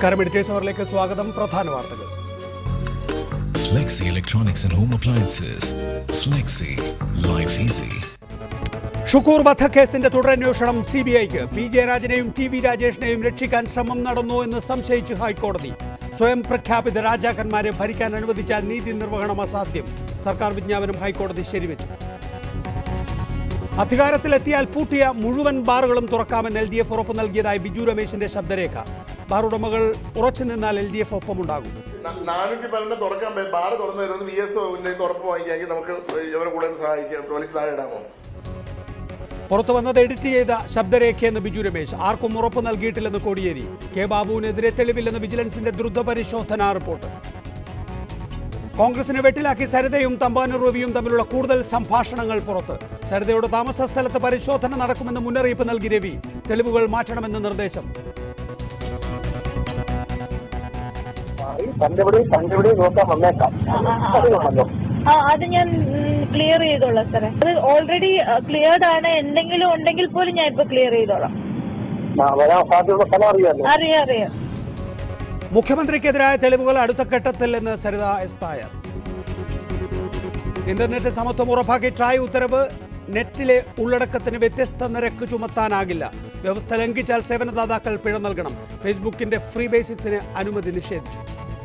നമസ്കാരം എഡിറ്റേഴ്സ് അവറിലേക്ക് സ്വാഗതം പ്രധാന വാർത്തകൾ Flexi Electronics and Home Appliances. Flexi. Life Easy. Shukoor വധക്കേസിന്റെ തുടരന്വേഷണം സി ബി ഐക്ക് പി ജയരാജനെയും ടി വി രാജേഷിനെയും രക്ഷിക്കാൻ ശ്രമം നടന്നു എന്ന് സംശയിച്ച് ഹൈക്കോടതി സ്വയം പ്രഖ്യാപിത രാജാക്കന്മാരെ ഭരിക്കാൻ അനുവദിച്ചാൽ നീതി നിർവഹണം അസാധ്യം സർക്കാർ വിജ്ഞാപനം ഹൈക്കോടതി ശരിവെച്ചു അധികാരത്തിലെത്തിയാൽ പൂട്ടിയ മുഴുവൻ ബാറുകളും തുറക്കാമെന്ന് എൽ ഡി എഫ് ഉറപ്പ് നൽകിയതായി ബിജു രമേശിന്റെ ശബ്ദരേഖ ബാർ ഉടമകൾ ഉറച്ചു നിന്നാൽ എൽ ഡി എഫ് ഒപ്പമുണ്ടാകും ന- നാനൂറ്റി പന്ത്രണ്ട് തുറക്കാൻ പറ്റും ബാറ് തുറന്നു തരുമെന്ന് വി എസ് ഉന്നയിച്ച് ഉറപ്പ് വാങ്ങിക്കാമെങ്കിൽ നമുക്ക് ഇവരെ കൂടെ ഒന്ന് സഹായിക്കാം പോലീസ് താഴെ ഇടാമോ പുറത്തു വന്നത് എഡിറ്റ് ചെയ്ത ശബ്ദരേഖയെന്ന് ബിജു രമേശ് ആർക്കും ഉറപ്പ് നൽകിയിട്ടില്ലെന്ന് കോടിയേരി കെ ബാബുവിനെതിരെ തെളിവില്ലെന്ന് വിജിലൻസിന്റെ ദ്രുത പരിശോധനാ റിപ്പോർട്ട് കോൺഗ്രസിനെ വെട്ടിലാക്കി സരിതയും തമ്പാനൂർ രവിയും തമ്മിലുള്ള കൂടുതൽ സംഭാഷണങ്ങൾ പുറത്ത് സരിതയുടെ താമസ സ്ഥലത്ത് പരിശോധന നടക്കുമെന്ന് മുന്നറിയിപ്പ് നൽകി രവി തെളിവുകൾ മാറ്റണമെന്ന് നിർദ്ദേശം പണ്ടെവിടെ പണ്ടെവിടെ നോക്കാൻ വന്നേക്കാം അറിയണമല്ലോ ആ അത് ഞാൻ ക്ലിയർ ചെയ്തോളാം സാറേ അത് ഓൾറെഡി ക്ലിയർഡ് ആണ് എന്തെങ്കിലും ഉണ്ടെങ്കിൽ പോലും ഞാൻ ഇപ്പൊ ക്ലിയർ ചെയ്തോളാം ആ, വരാൻ സാധ്യതയുള്ള സ്ഥലം അറിയാമല്ലോ അറിയാം അറിയാം മുഖ്യമന്ത്രിക്കെതിരായ തെളിവുകൾ അടുത്ത ഘട്ടത്തിൽ എന്ന് സരിത എസ് നായർ ഇന്റർനെറ്റ് സമത്വം ഉറപ്പാക്കി ട്രായ് ഉത്തരവ് നെറ്റിലെ ഉള്ളടക്കത്തിന് വ്യത്യസ്ത നിരക്ക് ചുമത്താനാകില്ല വ്യവസ്ഥ ലംഘിച്ചാൽ സേവനദാതാക്കൾ പിഴ നൽകണം ഫേസ്ബുക്കിന്റെ ഫ്രീ ബേസിക്സിന് അനുമതി നിഷേധിച്ചു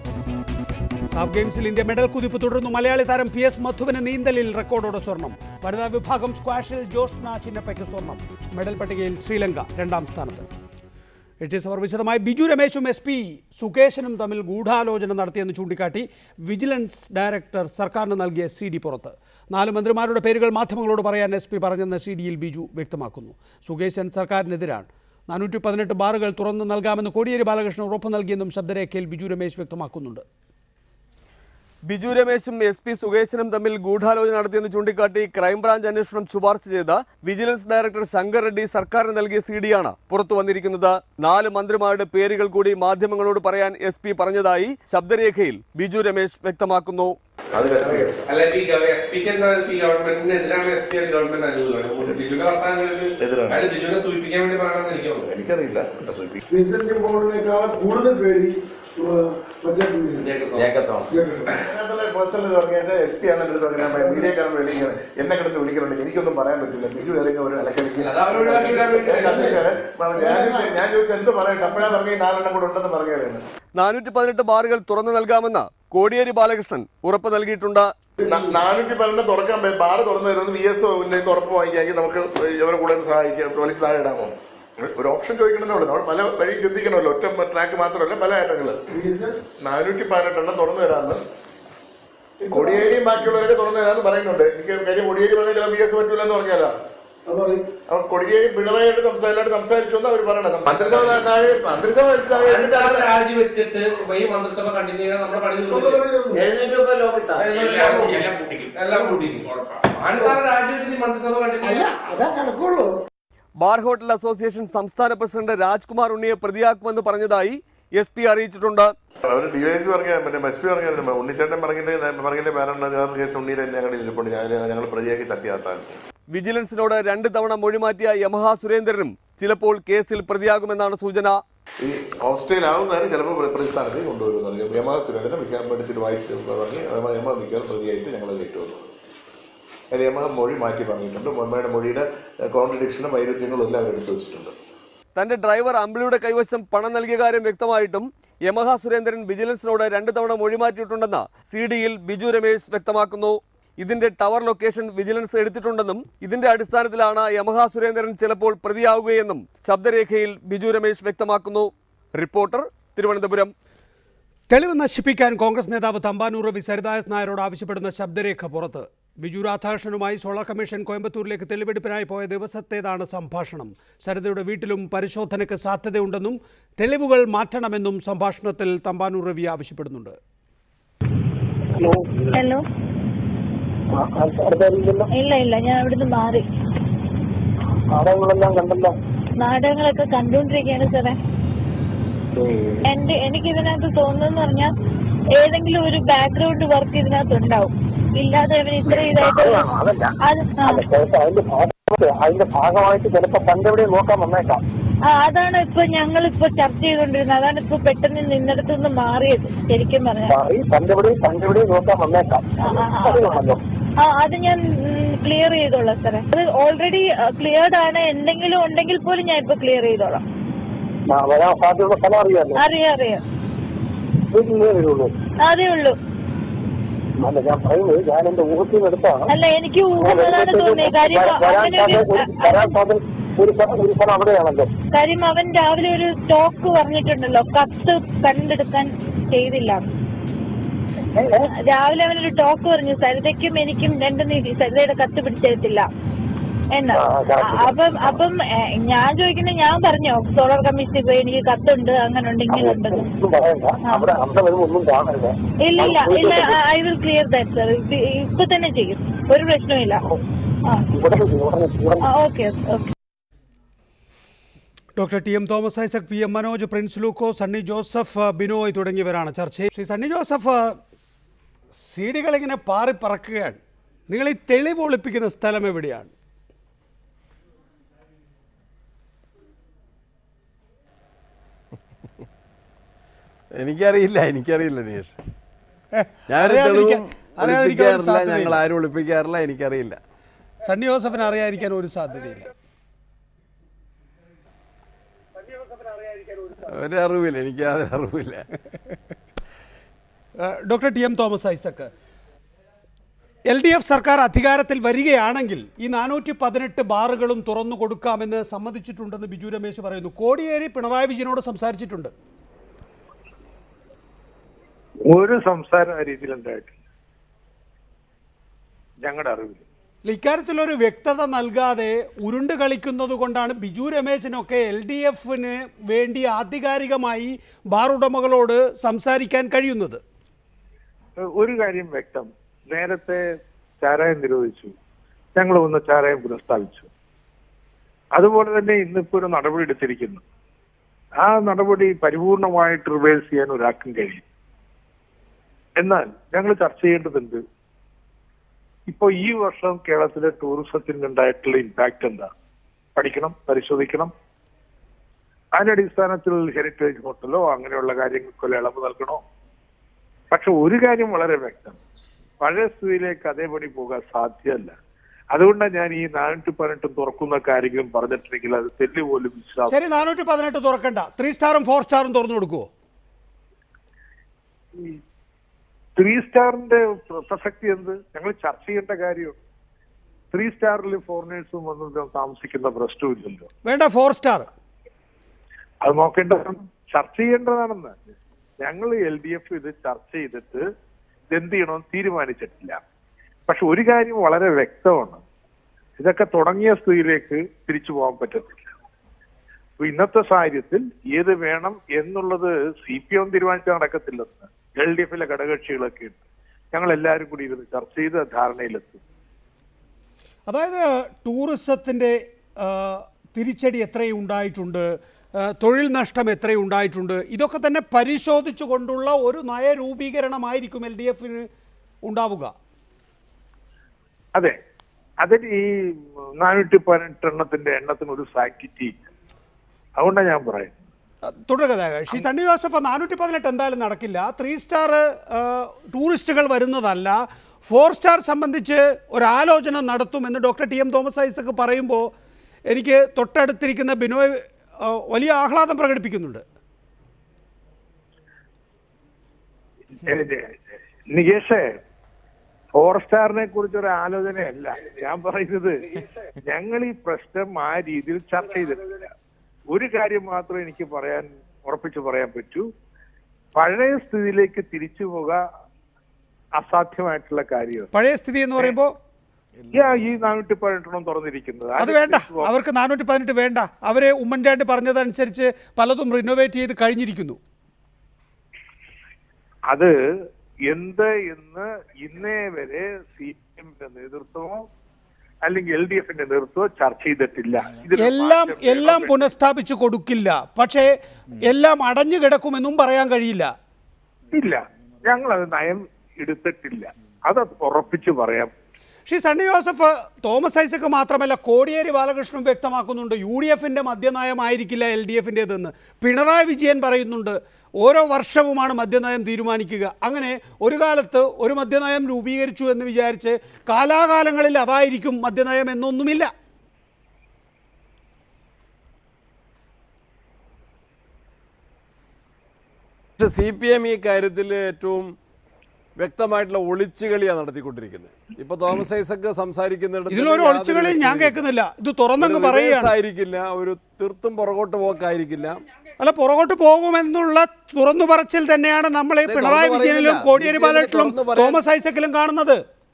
സാഫ് ഗെയിംസിൽ ഇന്ത്യ മെഡൽ കുതിപ്പ് തുടർന്നു മലയാളി താരം പി എസ് മധുവിന് നീന്തലിൽ റെക്കോർഡോടെ സ്വർണം വനിതാ വിഭാഗം സ്ക്വാഷിൽ ജോഷ്ന ചിന്നപ്പയ്ക്ക് സ്വർണം മെഡൽ പട്ടികയിൽ ശ്രീലങ്ക രണ്ടാം സ്ഥാനത്ത് എച്ച് അവർ വിശദമായി ബിജു രമേശും എസ് പി സുകേശനും തമ്മിൽ ഗൂഢാലോചന നടത്തിയെന്ന് ചൂണ്ടിക്കാട്ടി വിജിലൻസ് ഡയറക്ടർ സർക്കാരിന് നൽകിയ സി ഡി പുറത്ത് നാല് മന്ത്രിമാരുടെ പേരുകൾ മാധ്യമങ്ങളോട് പറയാൻ എസ് പി പറഞ്ഞെന്ന് സി ഡിയിൽ ബിജു വ്യക്തമാക്കുന്നു സുകേശൻ സർക്കാരിനെതിരാണ് നാനൂറ്റി പതിനെട്ട് ബാറുകൾ തുറന്നു നൽകാമെന്ന് കോടിയേരി ബാലകൃഷ്ണൻ ഉറപ്പ് നൽകിയെന്നും ശബ്ദരേഖയിൽ ബിജു രമേശ് വ്യക്തമാക്കുന്നുണ്ട് ബിജു രമേശും എസ് പി സുകേശനും തമ്മിൽ ഗൂഢാലോചന നടത്തിയെന്ന് ചൂണ്ടിക്കാട്ടി ക്രൈംബ്രാഞ്ച് അന്വേഷണം ശുപാർശ ചെയ്ത വിജിലൻസ് ഡയറക്ടർ ശങ്കർ റെഡ്ഡി സർക്കാരിന് നൽകിയ സി ഡിയാണ് പുറത്തു വന്നിരിക്കുന്നത് നാല് മന്ത്രിമാരുടെ പേരുകൾ കൂടി മാധ്യമങ്ങളോട് പറയാൻ എസ് പി പറഞ്ഞതായി ശബ്ദരേഖയിൽ ബിജു രമേശ് വ്യക്തമാക്കുന്നു അത് കണ്ടിട്ട് അല്ല ഈ ഗവ- എസ്പിക്ക് എന്താ ഈ ഗവൺമെന്റിനെതിരാണ് എസ് പി ഗവൺമെന്റ് അനുകൂലമാണ് ബിജുവിന്റെ വർത്താനം എതിരാണ്. അയാൾ ബിജുവിനെ സൂചിപ്പിക്കാൻ വേണ്ടി പറയണമെന്ന് എനിക്ക് തോന്നുന്നു എനിക്കറിയില്ല എന്താ സൂചിപ്പിക്കുന്നത്. വിൻസെന്റ് പോളിനേക്കാൾ കൂടുതൽ പേടി ഏഹ്, മറ്റേ അതിനകത്തുള്ള പേഴ്സണൽ ഇത് പറഞ്ഞാൽ എസ് പി ആണ് എൻ്റെ അടുത്ത് പറഞ്ഞാൽ മീഡിയക്കാരൻ വിളിക്കുന്നത് എന്നെ കിടന്ന് വിളിക്കുന്നുണ്ട് എനിക്കൊന്നും പറയാൻ പറ്റില്ല ബിജു ഏതെങ്കിലും ഒരു അലക്കളിക്ക് അത് അവരോട് വിടാൻ വേണ്ടി- ഞാൻ ഞാൻ ചോദിച്ചു എന്ത് പറയട്ടെ അപ്പോഴാ പറഞ്ഞ നാലെണ്ണം കൂടെ ഉണ്ടെന്ന് പറഞ്ഞതാണ് നാനൂറ്റി പതിനെട്ട് ബാറുകൾ തുറന്നു നൽകാമെന്ന് കോടിയേരി ബാലകൃഷ്ണൻ ഉറപ്പ് നൽകിയിട്ടുണ്ട് നാനൂറ്റി പന്ത്രണ്ട് തുറക്കാൻ പറ്റും ബാറ് തുറന്നു തരുമെന്ന് വി എസ് ഉന്നയിച്ച് ഉറപ്പ് വാങ്ങിക്കാമെങ്കിൽ നമുക്ക് ഇവരെ കൂടെ ഒന്ന് സഹായിക്കാം പോലീസ് താഴെ ഇടാമോ ഒരു ഓപ്ഷൻ ചോദിക്കണമെന്നേ ഉള്ളൂ നമ്മൾ പല വഴി ചിന്തിക്കണമല്ലോ ഒറ്റ ട്രാക്ക് മാത്രമല്ല പല ഐറ്റങ്ങൾ നാനൂറ്റി പതിനെട്ടെണ്ണം തുറന്നു തരാമെന്ന് കൊടിയേരിയും ബാക്കിയുള്ളവരൊക്കെ തുറന്നു തരാമെന്ന് പറയുന്നുണ്ട് എനിക്ക് കാര്യം കൊടിയേരി പറഞ്ഞാൽ ചില ബി എസ് പറ്റൂലെന്ന് പറഞ്ഞാലോ അവർ കൊടിയേരി പിണറായിട്ട് സംസാരിച്ചായിട്ട് സംസാരിച്ചു എന്ന് അവർ പറയണത് മന്ത്രിസഭ താഴെ മന്ത്രിസഭ താഴെ അടിസ്ഥാന രാജി വെച്ചിട്ട് ഈ മന്ത്രിസഭ കണ്ടിന്യൂ ചെയ്താൽ നമ്മുടെ പണി തീർന്നില്ലേ? എല്ലാം കൂട്ടിക്കും അടിസ്ഥാന രാജി വെച്ചിട്ട് ഈ മന്ത്രിസഭ കണ്ടിന്യൂ ബാർ ഹോട്ടൽ അസോസിയേഷൻ സംസ്ഥാന പ്രസിഡന്റ് രാജ്കുമാർ ഉണ്ണിയെ പ്രതിയാക്കുമെന്ന് പറഞ്ഞതായി എസ് പി അറിയിച്ചിട്ടുണ്ട് അവർ ഡി വൈ എസ് പറഞ്ഞ മറ്റേ എസ് പി പറഞ്ഞായിരുന്നു ഉണ്ണിച്ചേട്ടൻ പറഞ്ഞിട്ട് പറഞ്ഞിട്ട് പേരുണ്ട് കേസ് ഉണ്ണീരെ ഞങ്ങളുടെ ഇരിപ്പുണ്ട് ഞാൻ ഞങ്ങൾ പ്രതിയാക്കി തട്ടിയാത്താൻ വിജിലൻസിനോട് രണ്ട് തവണ മൊഴിമാറ്റിയ യമഹ സുരേന്ദ്രനും ചിലപ്പോൾ കേസിൽ പ്രതിയാകുമെന്നാണ് സൂചന ഈ ഹോസ്റ്റൽ ആവുന്നവരെ ചിലപ്പോൾ പ്രതിസ്ഥാനത്ത് കൊണ്ടുവരുന്നത് യമ സുരേന്ദ്രൻ വിൽക്കാൻ പഠിച്ചിട്ട് വായിച്ച് പറഞ്ഞ് യമ യമ വിൽക്കാൻ പ്രതിയായിട്ട് ഞങ്ങൾ കയറ്റുവന്നു അത് യമ മൊഴി മാറ്റി പറഞ്ഞിട്ടുണ്ട് മൊമ്മയുടെ മൊഴിയുടെ കോൺട്രഡിക്ഷനും വൈരുദ്ധ്യങ്ങളും എല്ലാം അവർ എടുത്തു വെച്ചിട്ടുണ്ട് തന്റെ ഡ്രൈവർ അമ്പിളിയുടെ കൈവശം പണം നൽകിയ കാര്യം വ്യക്തമായിട്ടും യമഹ സുരേന്ദ്രൻ വിജിലൻസിനോട് രണ്ട് തവണ മൊഴിമാറ്റിയിട്ടുണ്ടെന്ന് സി ഡിയിൽ ബിജു രമേശ് വ്യക്തമാക്കുന്നു ഇതിന്റെ ടവർ ലൊക്കേഷൻ വിജിലൻസ് എടുത്തിട്ടുണ്ടെന്നും ഇതിന്റെ അടിസ്ഥാനത്തിലാണ് യമഹ സുരേന്ദ്രൻ ചിലപ്പോൾ പ്രതിയാവുകയെന്നും ശബ്ദരേഖയിൽ ബിജു രമേശ് വ്യക്തമാക്കുന്നു റിപ്പോർട്ടർ തിരുവനന്തപുരം തെളിവ് നശിപ്പിക്കാൻ കോൺഗ്രസ് നേതാവ് തമ്പാനൂർ രവി സരിതാസ് നായരോട് ആവശ്യപ്പെടുന്ന ശബ്ദരേഖ പുറത്ത് ബിജു രാധാകൃഷ്ണനുമായി സോളാർ കമ്മീഷൻ കോയമ്പത്തൂരിലേക്ക് തെളിവെടുപ്പിനായി പോയ ദിവസത്തേതാണ് സംഭാഷണം സരിതയുടെ വീട്ടിലും പരിശോധനയ്ക്ക് സാധ്യതയുണ്ടെന്നും തെളിവുകൾ മാറ്റണമെന്നും സംഭാഷണത്തിൽ തമ്പാനൂർ രവി ആവശ്യപ്പെടുന്നുണ്ട് ഹലോ ഹലോ ആ, ആ, അടുത്തറിയില്ലല്ലോ ഇല്ല ഇല്ല ഞാൻ ഇവിടുന്ന് മാറി നാടകങ്ങളെല്ലാം കണ്ടല്ലോ നാടകങ്ങളൊക്കെ കണ്ടുകൊണ്ടിരിക്കുകയാണ് സാറേ എന്റെ എനിക്ക് ഇതിനകത്ത് തോന്നുന്നു പറഞ്ഞാൽ ഏതെങ്കിലും ഒരു ബാക്ക്ഗ്രൗണ്ട് വർക്ക് ഇതിനകത്ത് ഉണ്ടാവും ഇല്ലാതെ അവൻ ഇത്ര ഇതായിട്ട് അതാണ്, അതല്ല അത് ആ അല്ല ചിലപ്പോ അതിന്റെ ഭാഗമായിട്ട് അതിന്റെ ഭാഗമായിട്ട് ചിലപ്പോ പണ്ടെവിടെ നോക്കാൻ വന്നേക്കാം ആ അതാണ് ഇപ്പൊ ഞങ്ങൾ ഇപ്പൊ ചർച്ച ചെയ്തുകൊണ്ടിരുന്നത് അതാണ് ഇപ്പൊ പെട്ടെന്ന് നിന്നിടത്തു നിന്ന് മാറിയത് ശരിക്കും പറഞ്ഞാൽ ഈ തന്റെ ഇവിടെ തന്റെ ഇവിടെ നോക്കാൻ വന്നേക്കാം അറിയണമല്ലോ ആ അത് ഞാൻ ക്ലിയർ ചെയ്തോളാം സാറേ അത് ഓൾറെഡി ക്ലിയർഡ് ആണ് എന്തെങ്കിലും ഉണ്ടെങ്കിൽ പോലും ഞാൻ ഇപ്പൊ ക്ലിയർ ചെയ്തോളാം ആ, വരാൻ സാധ്യതയുള്ള സ്ഥലം അറിയാമല്ലോ അറിയാം അറിയാം വീട്ടിലേ വരുള്ളൂ അതേ ഉള്ളൂ അല്ല ഞാൻ പറയുന്നത് ഞാൻ എന്റെ ഊഹത്തിൽ നിന്ന് എടുത്താണ് അല്ല എനിക്ക് ഊഹന്നതാണ് തോന്നിയത് കാര്യം വരാൻ അങ്ങനെ സാധ്യത ഒരു ഒരു- വരാൻ സാധ്യത ഒരു സ്ഥലം ഒരു സ്ഥലം അവിടെയാണല്ലോ കാര്യം അവൻ രാവിലെ ഒരു ടോക്ക് പറഞ്ഞിട്ടുണ്ടല്ലോ കത്ത് കണ്ടെടുക്കാൻ ചെയ്തില്ല രാവിലെ അവനൊരു ടോക്ക് പറഞ്ഞു സരിതയ്ക്കും എനിക്കും രണ്ട് നീതി സരിതയുടെ കത്ത് പിടിച്ചെടുത്തില്ല എന്ന് ആ, correct. അപ്പം അപ്പം ഏ, ഞാൻ ചോദിക്കുന്നത് ഞാൻ പറഞ്ഞോ സോളാർ കമ്മീഷനിൽ പോയി എനിക്ക് കത്തുണ്ട് അങ്ങനെ ഉണ്ട് ഇങ്ങനെ ഉണ്ട് ഒന്നും പറയണ്ട അവിടെ അവിടെ വരുമ്പോ ഒന്നും കാണരുത് ഇല്ല ഇല്ല ഇല്ല I will clear that sir ഇപ്പൊ തന്നെ ചെയ്യും ഒരു പ്രശ്നവും ആ ഇവിടെ നിന്ന് ഇവിടെ നിന്ന് ഇവിടെ ആ okay okay doctor T M Thomas Isaac P M Manoj Prince Lukose Sunny Joseph Binoy തുടങ്ങിയവരാണ് ചർച്ചയിൽ ശ്രീ സണ്ണി ജോസഫ് സീഡികൾ ഇങ്ങനെ പാറിപ്പറക്കുകയാണ് നിങ്ങൾ ഈ തെളിവ് ഒളിപ്പിക്കുന്ന സ്ഥലം എവിടെയാണ് എനിക്കറിയില്ല എനിക്കറിയില്ല നീഷ് ഏ, ഞാനൊരു അറിയാതിരിക്കാൻ- തെളിവും അറിയാതിരിക്കാൻ ഒരു ഒളിപ്പിക്കാറില്ല ഞങ്ങൾ സാധ്യതയില്ല. ആരും ഒളിപ്പിക്കാറില്ല എനിക്കറിയില്ല സണ്ണി ജോസഫിന് അറിയാതിരിക്കാൻ ഒരു സാധ്യതയില്ല ഒരു അറിവില്ല എനിക്ക് യാതൊരു അറിവില്ല ഏഹ് doctor T M Thomas Isaac L D F സർക്കാർ അധികാരത്തിൽ വരികയാണെങ്കിൽ ഈ നാനൂറ്റി പതിനെട്ട് ബാറുകളും തുറന്നു കൊടുക്കാമെന്ന് സമ്മതിച്ചിട്ടുണ്ടെന്ന് ബിജു രമേശ് പറയുന്നു കോടിയേരി പിണറായി വിജയനോട് സംസാരിച്ചിട്ടുണ്ട് ഒരു സംസാരം ആ രീതിയിൽ ഉണ്ടായിട്ടില്ല ഞങ്ങളുടെ അറിവിൽ അല്ല, ഇക്കാര്യത്തിലൊരു വ്യക്തത നൽകാതെ ഉരുണ്ട് കളിക്കുന്നത് കൊണ്ടാണ് ബിജു രമേശിനൊക്കെ എൽ ഡി എഫിന് വേണ്ടി ആധികാരികമായി ബാർ ഉടമകളോട് സംസാരിക്കാൻ കഴിയുന്നത് ഒരു കാര്യം വ്യക്തം നേരത്തെ ചാരായം നിരോധിച്ചു ഞങ്ങൾ ഒന്ന് ചാരായം പുനഃസ്ഥാപിച്ചു അതുപോലെ തന്നെ ഇന്നിപ്പോ ഒരു നടപടി എടുത്തിരിക്കുന്നു ആ നടപടി പരിപൂർണമായിട്ട് റിവേഴ്സ് ചെയ്യാൻ ഒരാൾക്കും കഴിയും എന്നാൽ ഞങ്ങൾ ചർച്ച ചെയ്യേണ്ടതുണ്ട് ഇപ്പൊ ഈ വർഷം കേരളത്തിലെ ടൂറിസത്തിന് ഉണ്ടായിട്ടുള്ള ഇമ്പാക്ട് എന്താ പഠിക്കണം പരിശോധിക്കണം അതിന്റെ അടിസ്ഥാനത്തിൽ ഹെറിറ്റേജ് ഹോട്ടലോ അങ്ങനെയുള്ള കാര്യങ്ങൾക്കോ ഇളവ് നൽകണോ പക്ഷെ ഒരു കാര്യം വളരെ വ്യക്തം പഴയ സ്ഥിതിയിലേക്ക് അതേപടി പോകാൻ സാധ്യമല്ല അതുകൊണ്ടാണ് ഞാൻ ഈ നാനൂറ്റി പതിനെട്ടും തുറക്കുന്ന കാര്യങ്ങളും പറഞ്ഞിട്ടുണ്ടെങ്കിൽ അത് തെല്ല് പോലും വിശ്വാസം ശരി നാനൂറ്റി പതിനെട്ട് തുറക്കണ്ട ത്രീ സ്റ്റാറും ഫോർ സ്റ്റാറും തുറന്നു കൊടുക്കുമോ ത്രീ സ്റ്റാറിന്റെ പ്ര- പ്രസക്തി എന്ത് ഞങ്ങൾ ചർച്ച ചെയ്യേണ്ട കാര്യം ത്രീ സ്റ്റാറിൽ ഫോറിനേഴ്സും വന്ന് താമസിക്കുന്ന പ്രശ്നമില്ലല്ലോ വേണ്ട ഫോർ സ്റ്റാർ അത് നോക്കേണ്ടതാണ് ചർച്ച ചെയ്യേണ്ടതാണെന്ന് ഞങ്ങൾ എൽ ഡി എഫ് ഇത് ചർച്ച ചെയ്തിട്ട് ഇതെന്ത് ചെയ്യണമെന്ന് തീരുമാനിച്ചിട്ടില്ല പക്ഷെ ഒരു കാര്യം വളരെ വ്യക്തമാണ് ഇതൊക്കെ തുടങ്ങിയ സ്ഥിതിയിലേക്ക് തിരിച്ചു പോകാൻ പറ്റത്തില്ല അപ്പൊ ഇന്നത്തെ സാഹചര്യത്തിൽ ഏത് വേണം എന്നുള്ളത് സി പി എം തീരുമാനിച്ചാൽ നടക്കത്തില്ലെന്ന് എൽ ഡി എഫിലെ ഘടകകക്ഷികളൊക്കെ ഉണ്ട് ഞങ്ങൾ എല്ലാവരും കൂടി ഇരുന്ന് ചർച്ച ചെയ്ത് ധാരണയിലെത്തും അതായത് ടൂറിസത്തിൻ്റെ തിരിച്ചടി എത്രയും ഉണ്ടായിട്ടുണ്ട് ആ, തൊഴിൽ നഷ്ടം എത്രയും ഉണ്ടായിട്ടുണ്ട് ഇതൊക്കെ തന്നെ പരിശോധിച്ചു കൊണ്ടുള്ള ഒരു നയരൂപീകരണമായിരിക്കും എൽ ഡി എഫിന് ഉണ്ടാവുക അതെ അതിന് ഈ നാനൂറ്റി പതിനെട്ടെണ്ണത്തിന്റെ എണ്ണത്തിന് ഒരു സാക്ടിറ്റി ഇല്ല അതുകൊണ്ടാണ് ഞാൻ പറയുന്നത് ആ, തുടരുക ദയവായി. ശ്രീ സണ്ണി ജോസഫ് നാനൂറ്റി പതിനെട്ട് എന്തായാലും നടക്കില്ല ത്രീ സ്റ്റാർ ടൂറിസ്റ്റുകൾ വരുന്നതല്ല ഫോർ സ്റ്റാർ സംബന്ധിച്ച് ഒരാലോചന നടത്തുമെന്ന് doctor T M Thomas Isaac പറയുമ്പോൾ എനിക്ക് തൊട്ടടുത്തിരിക്കുന്ന ബിനോയ് ആ, വലിയ ആഹ്ലാദം പ്രകടിപ്പിക്കുന്നുണ്ട് നികേഷേ ഫോർ സ്റ്റാറിനെ കുറിച്ച് ഒരു ആലോചനയല്ല ഞാൻ പറയുന്നത് ഞങ്ങൾ ഈ പ്രശ്നം ആ രീതിയിൽ ചർച്ച ചെയ്തിട്ടില്ല ഒരു കാര്യം മാത്രമേ എനിക്ക് പറയാൻ ഉറപ്പിച്ചു പറയാൻ പറ്റൂ പഴയ സ്ഥിതിയിലേക്ക് തിരിച്ചു പോകാൻ അസാധ്യമായിട്ടുള്ള കാര്യമാണ് പഴയ സ്ഥിതി എന്ന് പറയുമ്പോൾ ഈ നാനൂറ്റി പതിനെട്ടെണ്ണം തുറന്നിരിക്കുന്നത് അത് വേണ്ട അവർക്ക് നാനൂറ്റി പതിനെട്ട് വേണ്ട അവരെ ഉമ്മൻചാണ്ടി പറഞ്ഞതനുസരിച്ച് പലതും റിനോവേറ്റ് ചെയ്ത് കഴിഞ്ഞിരിക്കുന്നു അത് എന്ത് എന്ന് ഇന്നേ വരെ സി പി എമ്മിന്റെ നേതൃത്വമോ അല്ലെങ്കിൽ എൽ ഡി എഫിന്റെ നേതൃത്വമോ ചർച്ച ചെയ്തിട്ടില്ല ഇതിന് എല്ലാം മാറ്റം വേണം. എല്ലാം പുനഃസ്ഥാപിച്ചു കൊടുക്കില്ല പക്ഷേ എല്ലാം അടഞ്ഞു കിടക്കുമെന്നും പറയാൻ കഴിയില്ല ഇല്ല ഞങ്ങൾ അത് നയം എടുത്തിട്ടില്ല അത് ഉറപ്പിച്ച് പറയാം ശ്രീ സണ്ണി ജോസഫ് തോമസ് ഐസക്ക് മാത്രമല്ല കോടിയേരി ബാലകൃഷ്ണൻ വ്യക്തമാക്കുന്നുണ്ട് യു ഡി എഫിൻ്റെ മദ്യനയമായിരിക്കില്ല എൽ ഡി എഫിൻ്റേതെന്ന് പിണറായി വിജയൻ പറയുന്നുണ്ട് ഓരോ വർഷവുമാണ് മദ്യനയം തീരുമാനിക്കുക അങ്ങനെ ഒരു കാലത്ത് ഒരു മദ്യനയം രൂപീകരിച്ചു എന്ന് വിചാരിച്ച് കാലാകാലങ്ങളിൽ അതായിരിക്കും മദ്യനയം എന്നൊന്നുമില്ല പക്ഷെ സി പി എം ഈ കാര്യത്തിൽ ഏറ്റവും വ്യക്തമായിട്ടുള്ള ഒളിച്ചുകളിയാണ് നടത്തിക്കൊണ്ടിരിക്കുന്നത് ഇപ്പൊ തോമസ് ഐസക്ക് സംസാരിക്കുന്നിടത്ത് ഇതിലൊരു ഒളിച്ചുകളി ഞാൻ കേൾക്കുന്നില്ല ഇത് തുറന്നങ്ങ് പറയുകയാണ് ആയിരിക്കില്ല ഒരു തീർത്തും പുറകോട്ട് പോക്കായിരിക്കില്ല അല്ല പുറകോട്ട് പോകുമെന്നുള്ള തുറന്നു പറച്ചിൽ തന്നെയാണ് നമ്മൾ ഈ അതെ, പിണറായി തുറന്നു വിജയനിലും പറയുന്നില്ല. കോടിയേരി CPM നെ ബാലകൃഷ്ണനും തുറന്നു പറയാൻ- തോമസ് ഐസക്കിലും കാണുന്നത്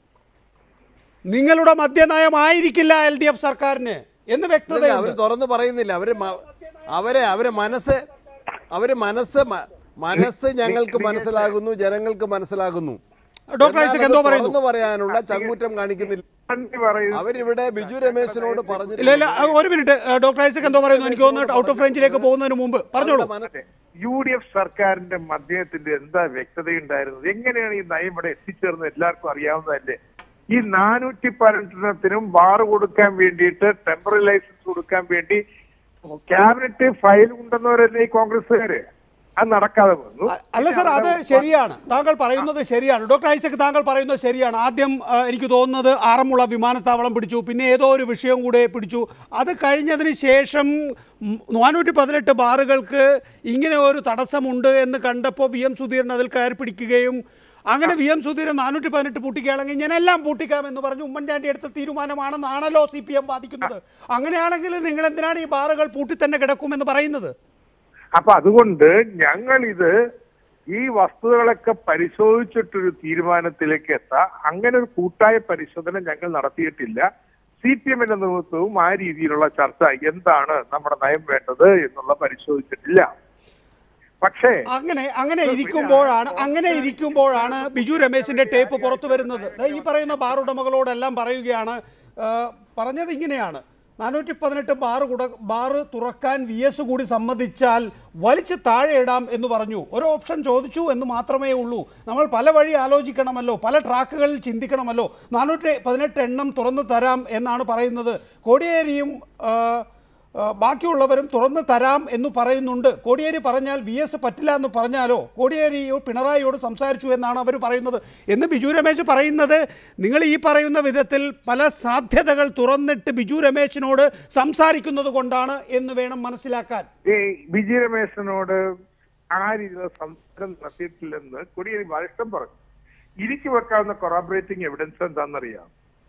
നിങ്ങളുടെ മദ്യനയമായിരിക്കില്ല എൽ ഡി എഫ് സർക്കാരിന് എന്ന് അവർ വ്യക്തതയുണ്ട് തുറന്നു പറയുന്നില്ല അവര് മ- അവരെ അവരെ മനസ്സ് അവര് മനസ്സ് മ- മനസ്സ് ഞങ്ങൾക്ക് മനസ്സിലാകുന്നു ജനങ്ങൾക്ക് മനസ്സിലാകുന്നു ഡോക്ടർ ഐസക് എന്തോ എന്നാലത് പറയുന്നു തുറന്നു പറയാനുള്ള ചങ്കുറ്റം കാണിക്കുന്നില്ല അവരിവിടെ ബിജു രമേശിനോട് പറഞ്ഞു ഇല്ല ഇല്ല ഒരു മിനിറ്റ് ഡോക്ടർ ഐസക് എന്തോ പറയുന്നു എനിക്ക് തോന്നുന്നു ഔട്ട് ഓഫ് റേഞ്ചിലേക്ക് പോകുന്നതിന് മുമ്പ് പറഞ്ഞോളൂ യു ഡി എഫ് സർക്കാരിന്റെ മദ്യത്തിന്റെ എന്താ വ്യക്തതയുണ്ടായിരുന്നത് എങ്ങനെയാണ് ഈ നയം ഇവിടെ എത്തിച്ചേർന്നത് എല്ലാവർക്കും അറിയാവുന്നതല്ലേ ഈ നാനൂറ്റി പതിനെട്ടിനത്തിനും ബാർ കൊടുക്കാൻ വേണ്ടിയിട്ട് ടെമ്പററി ലൈസൻസ് കൊടുക്കാൻ വേണ്ടി ക്യാബിനറ്റ് ഫയൽ കൊണ്ടുവന്നവരല്ലേ ഈ കോൺഗ്രസ്സുകാര് അത് നടക്കാതെ വന്നു അല്ല സാർ അത് ശരിയാണ് താങ്കൾ പറയുന്നത് ശരിയാണ് ഡോക്ടർ ഐസക് താങ്കൾ പറയുന്നത് ശരിയാണ് ആദ്യം ആ, എനിക്ക് തോന്നുന്നത് ആറന്മുള വിമാനത്താവളം പിടിച്ചു പിന്നെ ഏതോ ഒരു വിഷയം കൂടെ പിടിച്ചു അത് കഴിഞ്ഞതിന് ശേഷം നാനൂറ്റി പതിനെട്ട് ബാറുകൾക്ക് ഇങ്ങനെ ഒരു തടസ്സമുണ്ട് എന്ന് കണ്ടപ്പോൾ വി എം സുധീരൻ അതിൽ കയറി പിടിക്കുകയും അങ്ങനെ വി എം സുധീരൻ നാനൂറ്റി പതിനെട്ട് പൂട്ടിക്കുകയാണെങ്കിൽ ഞാനെല്ലാം പൂട്ടിക്കാമെന്ന് പറഞ്ഞ് ഉമ്മൻചാണ്ടി എടുത്ത തീരുമാനമാണെന്നാണല്ലോ സി പി എം വാദിക്കുന്നത് അങ്ങനെയാണെങ്കിൽ നിങ്ങൾ എന്തിനാണ് ഈ ബാറുകൾ പൂട്ടി തന്നെ കിടക്കുമെന്ന് പറയുന്നത് അപ്പൊ അതുകൊണ്ട് ഞങ്ങൾ ഇത് ഈ വസ്തുതകളൊക്കെ പരിശോധിച്ചിട്ടൊരു തീരുമാനത്തിലേക്ക് എത്താം അങ്ങനെ ഒരു കൂട്ടായ പരിശോധന ഞങ്ങൾ നടത്തിയിട്ടില്ല സി പി എമ്മിന്റെ നേതൃത്വവും ആ രീതിയിലുള്ള ചർച്ച എന്താണ് നമ്മുടെ നയം വേണ്ടത് എന്നുള്ള പരിശോധിച്ചിട്ടില്ല പക്ഷേ അങ്ങനെ അങ്ങനെ ഇരിക്കുമ്പോഴാണ് അങ്ങനെ ഇരിക്കുമ്പോഴാണ് ബിജു രമേശിന്റെ ടേപ്പ് പുറത്തു വരുന്നത് ദേ ഈ പറയുന്ന ബാർ ഉടമകളോടെല്ലാം പറയുകയാണ് ആ, പറഞ്ഞത് ഇങ്ങനെയാണ് നാനൂറ്റി പതിനെട്ട് ബാർ കുട ബാർ തുറക്കാൻ വി എസ് കൂടി സമ്മതിച്ചാൽ വലിച്ച് താഴെ ഇടാം എന്ന് പറഞ്ഞു ഒരു ഓപ്ഷൻ ചോദിച്ചു എന്ന് മാത്രമേ ഉള്ളൂ നമ്മൾ പല വഴി ആലോചിക്കണമല്ലോ പല ട്രാക്കുകളിൽ ചിന്തിക്കണമല്ലോ നാനൂറ്റി പതിനെട്ട് എണ്ണം തുറന്നു തരാം എന്നാണ് പറയുന്നത് കോടിയേരിയും ആ, ആ, ബാക്കിയുള്ളവരും തുറന്നു തരാം എന്ന് പറയുന്നുണ്ട് കോടിയേരി പറഞ്ഞാൽ വി എസ് പറ്റില്ല എന്ന് പറഞ്ഞാലോ കോടിയേരിയോ പിണറായിയോട് സംസാരിച്ചു എന്നാണ് അവർ പറയുന്നത് എന്ന് ബിജു രമേശ് പറയുന്നത് നിങ്ങൾ ഈ പറയുന്ന വിധത്തിൽ പല സാധ്യതകൾ തുറന്നിട്ട് ബിജു രമേശിനോട് സംസാരിക്കുന്നത് കൊണ്ടാണ് എന്ന് വേണം മനസ്സിലാക്കാൻ ഈ വിജയ രമേശനോട് ആ രീതിയിലുള്ള സംസാരം നടത്തിയിട്ടില്ലെന്ന് കൊടിയേരി ബാലകൃഷ്ണൻ പറഞ്ഞു ഇരിക്കു വെക്കാവുന്ന കൊറാബറേറ്റിംഗ് എവിഡൻസ് എന്താണെന്നറിയാം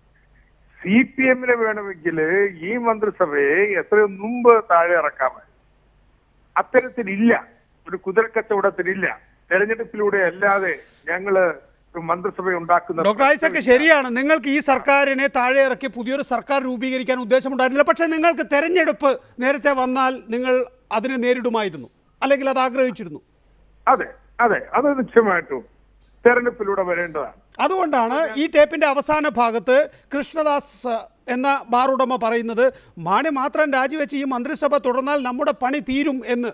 സി പി എമ്മിന് വേണമെങ്കിൽ ഈ മന്ത്രിസഭയെ എത്രയോ മുമ്പ് താഴെ ഇറക്കാമായി അത്തരത്തിലില്ല ഒരു കുതിരക്കച്ചവടത്തിനില്ല തെരഞ്ഞെടുപ്പിലൂടെ അല്ലാതെ ഞങ്ങള് ഒരു മന്ത്രിസഭ ഉണ്ടാക്കുന്ന ഡോക്ടർ ഐസക്ക് ശരിയാണ് നിങ്ങൾക്ക് ഈ സർക്കാരിനെ താഴെ ഇറക്കി പുതിയൊരു സർക്കാർ രൂപീകരിക്കാൻ ഉദ്ദേശമുണ്ടായിരുന്നില്ല പക്ഷേ നിങ്ങൾക്ക് തെരഞ്ഞെടുപ്പ് നേരത്തെ വന്നാൽ നിങ്ങൾ അതിനെ നേരിടുമായിരുന്നു അല്ലെങ്കിൽ അത് ആഗ്രഹിച്ചിരുന്നു അതെ അതെ അത് നിശ്ചയമായിട്ടും തെരഞ്ഞെടുപ്പിലൂടെ വരേണ്ടതാണ് അതുകൊണ്ടാണ് ഈ ടേപ്പിന്റെ അവസാന ഭാഗത്ത് കൃഷ്ണദാസ് അഹ്, എന്ന ബാർ ഉടമ പറയുന്നത് മാണി മാത്രം രാജിവെച്ച് ഈ മന്ത്രിസഭ തുടർന്നാൽ നമ്മുടെ പണി തീരും എന്ന്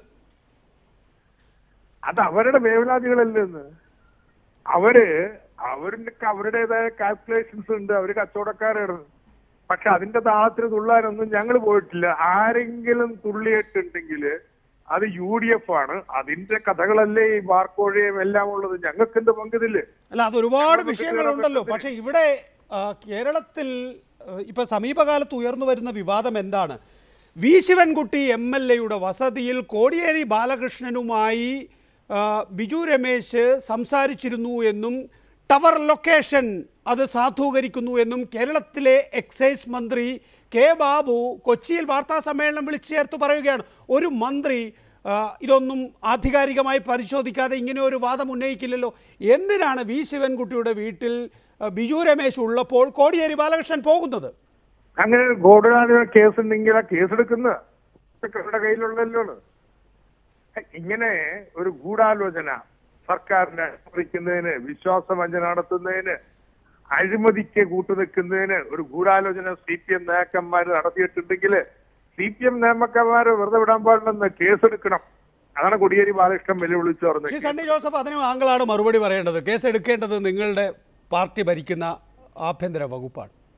അത് അവരുടെ വേവലാതികളല്ലെന്ന് അവര് അവരുടെ അവരുടേതായ കാൽക്കുലേഷൻസ് ഉണ്ട് അവര് കച്ചവടക്കാരാണ് പക്ഷെ അതിന്റെ ദാഹത്തിന് തുള്ളാനൊന്നും ഞങ്ങൾ പോയിട്ടില്ല ആരെങ്കിലും തുള്ളിയിട്ടുണ്ടെങ്കിൽ അത് യു ഡി എഫ് ആണ് അതിന്റെ കഥകളല്ലേ ഈ ബാർക്കോഴയും എല്ലാം ഉള്ളത് ഞങ്ങൾക്ക് എന്ത് പങ്കിതില്ലേ അല്ല അത് ഒരുപാട് വിഷയങ്ങളുണ്ടല്ലോ പക്ഷേ ഇവിടെ ആ, കേരളത്തിൽ ആ, ഇപ്പൊ സമീപകാലത്ത് ഉയർന്നു വരുന്ന വിവാദം എന്താണ് വി ശിവൻകുട്ടി എം എൽ എയുടെ വസതിയിൽ കോടിയേരി ബാലകൃഷ്ണനുമായി ആ, ബിജു രമേശ് സംസാരിച്ചിരുന്നു എന്നും ടവർ ലൊക്കേഷൻ അത് സാധൂകരിക്കുന്നു എന്നും കേരളത്തിലെ എക്സൈസ് മന്ത്രി കെ ബാബു കൊച്ചിയിൽ വാർത്താ സമ്മേളനം വിളിച്ചു ചേർത്ത് പറയുകയാണ് ഒരു മന്ത്രി ആ, ഇതൊന്നും ആധികാരികമായി പരിശോധിക്കാതെ ഇങ്ങനെ ഒരു വാദം ഉന്നയിക്കില്ലല്ലോ എന്തിനാണ് വി ശിവൻകുട്ടിയുടെ വീട്ടിൽ ആ, ബിജു രമേശ് ഉള്ളപ്പോൾ കോടിയേരി ബാലകൃഷ്ണൻ പോകുന്നത് അങ്ങനെ ഒരു ഗോഡനാഥ കേസ് ഉണ്ടെങ്കിൽ ആ കേസ് എടുക്കുന്ന അവരുടെ കയ്യിലുള്ളല്ലോ ഇങ്ങനെ ഒരു ഗൂഢാലോചന സർക്കാരിനെ അട്ടിമറിക്കുന്നതിന് വിശ്വാസവഞ്ചന നടത്തുന്നതിന് അഴിമതിക്ക് കൂട്ടുനിൽക്കുന്നതിന് ഒരു ഗൂഢാലോചന സി പി എം നേതാക്കന്മാർ നടത്തിയിട്ടുണ്ടെങ്കിൽ സി പി എം നേതാക്കന്മാര് വെറുതെ വിടാൻ പാടില്ലെന്ന് കേസെടുക്കണം അതാണ് കോടിയേരി ബാലകൃഷ്ണൻ വെല്ലുവിളിച്ചു ശ്രീ പറഞ്ഞത് സണ്ണി ജോസഫ് അതിന് താങ്കളാണ് മറുപടി പറയേണ്ടത് കേസ് എടുക്കേണ്ടത് നിങ്ങളുടെ പാർട്ടി ഭരിക്കുന്ന ആഭ്യന്തര വകുപ്പാണ്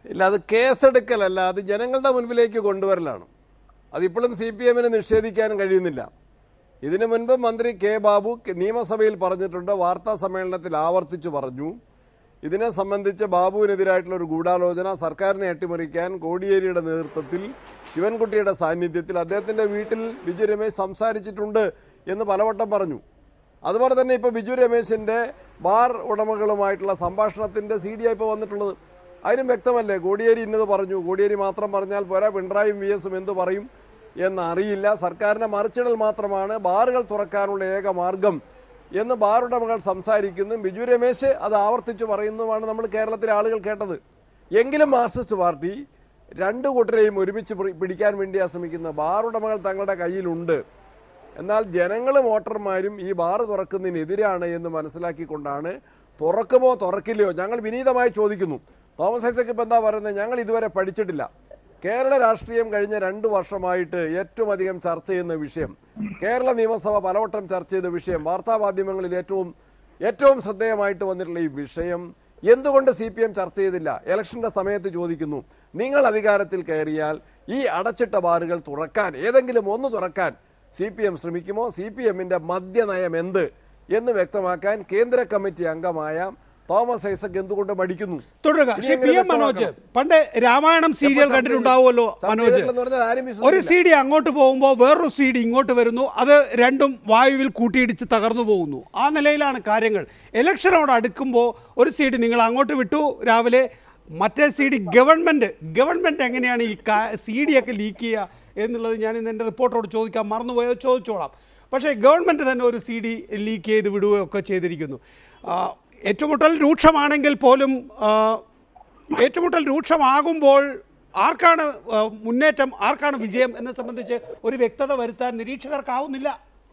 ഇല്ല അത് കേസെടുക്കലല്ല അത് ജനങ്ങളുടെ മുൻപിലേക്ക് കൊണ്ടുവരലാണ് അതിപ്പോഴും സി പി എമ്മിന് നിഷേധിക്കാൻ കഴിയുന്നില്ല ഇതിനു മുൻപ് മന്ത്രി കെ ബാബു കെ- നിയമസഭയിൽ പറഞ്ഞിട്ടുണ്ട് വാർത്താ സമ്മേളനത്തിൽ ആവർത്തിച്ചു പറഞ്ഞു ഇതിനെ സംബന്ധിച്ച് ബാബുവിനെതിരായിട്ടുള്ള ഒരു ഗൂഢാലോചന സർക്കാരിനെ അട്ടിമറിക്കാൻ കോടിയേരിയുടെ നേതൃത്വത്തിൽ ശിവൻകുട്ടിയുടെ സാന്നിധ്യത്തിൽ അദ്ദേഹത്തിൻ്റെ വീട്ടിൽ ബിജു രമേശ് സംസാരിച്ചിട്ടുണ്ട് എന്ന് പലവട്ടം പറഞ്ഞു അതുപോലെ തന്നെ ഇപ്പോൾ ബിജു രമേശിൻ്റെ ബാർ ഉടമകളുമായിട്ടുള്ള സംഭാഷണത്തിൻ്റെ സി ഡി ഇപ്പോൾ വന്നിട്ടുള്ളത് അതിനും വ്യക്തമല്ലേ കോടിയേരി ഇന്നത് പറഞ്ഞു കോടിയേരി മാത്രം പറഞ്ഞാൽ പോരാ പിണറായിയും വി എസും എന്ത് പറയും എന്നറിയില്ല സർക്കാരിൻ്റെ മറിച്ചിടൽ മാത്രമാണ് ബാറുകൾ തുറക്കാനുള്ള ഏക മാർഗം എന്ന് ബാർ ഉടമകൾ സംസാരിക്കുന്നു ബിജു രമേശ് അത് ആവർത്തിച്ചു പറയുന്നതുമാണ് നമ്മൾ കേരളത്തിലെ ആളുകൾ കേട്ടത് എങ്കിലും മാർക്സിസ്റ്റ് പാർട്ടി രണ്ട് കൂട്ടരെയും ഒരുമിച്ച് പിടി- പിടിക്കാൻ വേണ്ടിയാണ് ശ്രമിക്കുന്നത് ബാർ ഉടമകൾ തങ്ങളുടെ കയ്യിലുണ്ട് എന്നാൽ ജനങ്ങളും വോട്ടർമാരും ഈ ബാർ തുറക്കുന്നതിനെതിരാണ് എന്ന് മനസ്സിലാക്കിക്കൊണ്ടാണ് തുറക്കുമോ തുറക്കില്ലയോ ഞങ്ങൾ വിനീതമായി ചോദിക്കുന്നു തോമസ് ഐസക് ഇപ്പം എന്താ പറയുന്നത് ഞങ്ങൾ ഇതുവരെ പഠിച്ചിട്ടില്ല കേരള രാഷ്ട്രീയം കഴിഞ്ഞ രണ്ട് വർഷമായിട്ട് ഏറ്റവും അധികം ചർച്ച ചെയ്യുന്ന വിഷയം കേരള നിയമസഭ പലവട്ടം ചർച്ച ചെയ്ത വിഷയം വാർത്താമാധ്യമങ്ങളിൽ ഏറ്റവും ഏറ്റവും ശ്രദ്ധേയമായിട്ട് വന്നിട്ടുള്ള ഈ വിഷയം എന്തുകൊണ്ട് സി പി എം ചർച്ച ചെയ്തില്ല ഇലക്ഷന്റെ സമയത്ത് ചോദിക്കുന്നു നിങ്ങൾ അധികാരത്തിൽ കയറിയാൽ ഈ അടച്ചിട്ട ബാറുകൾ തുറക്കാൻ ഏതെങ്കിലും ഒന്ന് തുറക്കാൻ സി പി എം ശ്രമിക്കുമോ സി പി എമ്മിന്റെ മദ്യനയം എന്ത് എന്ന് വ്യക്തമാക്കാൻ കേന്ദ്ര കമ്മിറ്റി അംഗമായ തോമസ് ഐസക് എന്തുകൊണ്ട് മടിക്കുന്നു തുടരുക ഇനി ശ്രീ പി എങ്ങനെ എം മനോജ് വ്യക്തമാക്കണം? പണ്ട് രാമായണം സീരിയൽ ചർച്ച കണ്ടിട്ടുണ്ടാവുമല്ലോ ചർച്ച മനോജ് ചെയ്തിട്ടില്ലെന്ന് പറഞ്ഞാൽ ആരും ഒരു വിശ്വസിക്കില്ല. സി ഡി അങ്ങോട്ട് പോകുമ്പോൾ വേറൊരു സി ഡി ഇങ്ങോട്ട് വരുന്നു അത് രണ്ടും വായുവിൽ കൂട്ടിയിടിച്ച് തകർന്നു പോകുന്നു ആ നിലയിലാണ് കാര്യങ്ങൾ ഇലക്ഷനോട് അടുക്കുമ്പോൾ ഒരു സി ഡി നിങ്ങൾ അങ്ങോട്ട് വിട്ടു രാവിലെ മറ്റേ സി ഡി ഗവൺമെൻറ് ഗവൺമെൻറ് എങ്ങനെയാണ് ഈ സി ഡി ഒക്കെ ലീക്ക് ചെയ്യുക എന്നുള്ളത് ഞാൻ ഇന്ന് എൻ്റെ റിപ്പോർട്ടറോട് ചോദിക്കാൻ മറന്നുപോയത് ചോദിച്ചോളാം പക്ഷേ ഗവൺമെൻറ് തന്നെ ഒരു സി ഡി ലീക്ക് ചെയ്ത് വിടുകയൊക്കെ ചെയ്തിരിക്കുന്നു ആ, ഏറ്റുമുട്ടൽ രൂക്ഷമാണെങ്കിൽ പോലും ആ, ഏറ്റുമുട്ടൽ രൂക്ഷമാകുമ്പോൾ ആർക്കാണ് ആ, മുന്നേറ്റം ആർക്കാണ് വിജയം എന്നെ സംബന്ധിച്ച് ഒരു വ്യക്തത വരുത്താൻ നിരീക്ഷകർക്കാവുന്നില്ല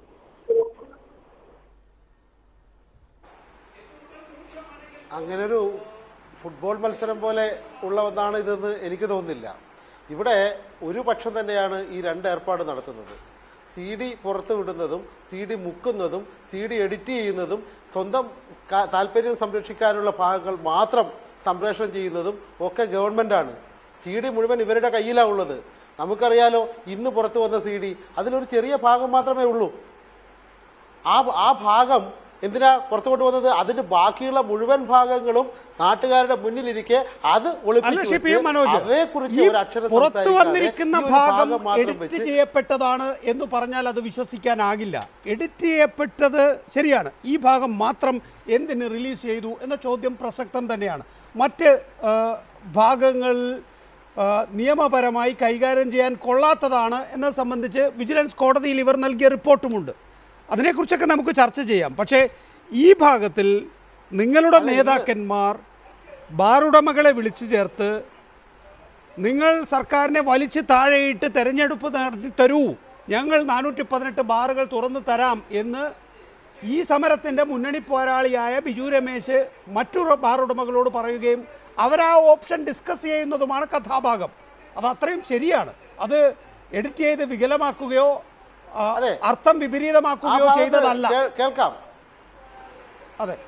അങ്ങനൊരു ഫുട്ബോൾ മത്സരം പോലെ ഉള്ള ഒന്നാണ് ഇതെന്ന് എനിക്ക് തോന്നുന്നില്ല ഇവിടെ ഒരു പക്ഷം തന്നെയാണ് ഈ രണ്ട് ഏർപ്പാട് നടത്തുന്നത് സി ഡി പുറത്തു വിടുന്നതും സി ഡി മുക്കുന്നതും സി ഡി എഡിറ്റ് ചെയ്യുന്നതും സ്വന്തം കാ- താല്പര്യം സംരക്ഷിക്കാനുള്ള ഭാഗങ്ങൾ മാത്രം സംപ്രേഷണം ചെയ്യുന്നതും ഒക്കെ ഗവൺമെൻറ്റാണ് സി ഡി മുഴുവൻ ഇവരുടെ കയ്യിലാണ് ഉള്ളത് നമുക്കറിയാലോ ഇന്ന് പുറത്തു വന്ന സി ഡി അതിലൊരു ചെറിയ ഭാഗം മാത്രമേ ഉള്ളൂ ആ ആ ഭാഗം എന്തിനാ പുറത്തു കൊണ്ടുവന്നത് അതിന്റെ ബാക്കിയുള്ള മുഴുവൻ ഭാഗങ്ങളും നാട്ടുകാരുടെ മുന്നിലിരിക്കെ അത് അല്ല ഒളിപ്പിച്ചു ഷി പി എം വെച്ച് മനോജ് അതേക്കുറിച്ച് ഈ ഒരു അക്ഷരം പുറത്തു സംസാരിക്കാതെ വന്നിരിക്കുന്ന ഈ ഒരു ഭാഗം മാത്രം എഡിറ്റ് വെച്ച് ചെയ്യപ്പെട്ടതാണ് എന്ന് പറഞ്ഞാൽ അത് വിശ്വസിക്കാനാകില്ല എഡിറ്റ് ചെയ്യപ്പെട്ടത് ശരിയാണ് ഈ ഭാഗം മാത്രം എന്തിന് റിലീസ് ചെയ്തു എന്ന ചോദ്യം പ്രസക്തം തന്നെയാണ് മറ്റ് ആ, ഭാഗങ്ങൾ ആ, നിയമപരമായി കൈകാര്യം ചെയ്യാൻ കൊള്ളാത്തതാണ് എന്നത് സംബന്ധിച്ച് വിജിലൻസ് കോടതിയിൽ ഇവർ നൽകിയ റിപ്പോർട്ടുമുണ്ട് അതിനെക്കുറിച്ചൊക്കെ നമുക്ക് ചർച്ച ചെയ്യാം പക്ഷേ ഈ ഭാഗത്തിൽ നിങ്ങളുടെ നേതാക്കന്മാർ ബാറുടമകളെ വിളിച്ചു ചേർത്ത് നിങ്ങൾ സർക്കാരിനെ വലിച്ചു താഴെയിട്ട് തെരഞ്ഞെടുപ്പ് നടത്തി തരൂ ഞങ്ങൾ നാനൂറ്റി പതിനെട്ട് ബാറുകൾ തുറന്നു തരാം എന്ന് ഈ സമരത്തിൻ്റെ മുന്നണി പോരാളിയായ ബിജു രമേശ് മറ്റു ബാർ ഉടമകളോട് പറയുകയും അവരാ ഓപ്ഷൻ ഡിസ്കസ് ചെയ്യുന്നതുമാണ് കഥാഭാഗം അത് അത്രയും ശരിയാണ് അത് എഡിറ്റ് ചെയ്ത് വികലമാക്കുകയോ ആ, അർത്ഥം ആ വിപരീതമാക്കുകയോ ഭാഗത്ത് ചെയ്തതല്ല കേ- കേൾക്കാം അതെ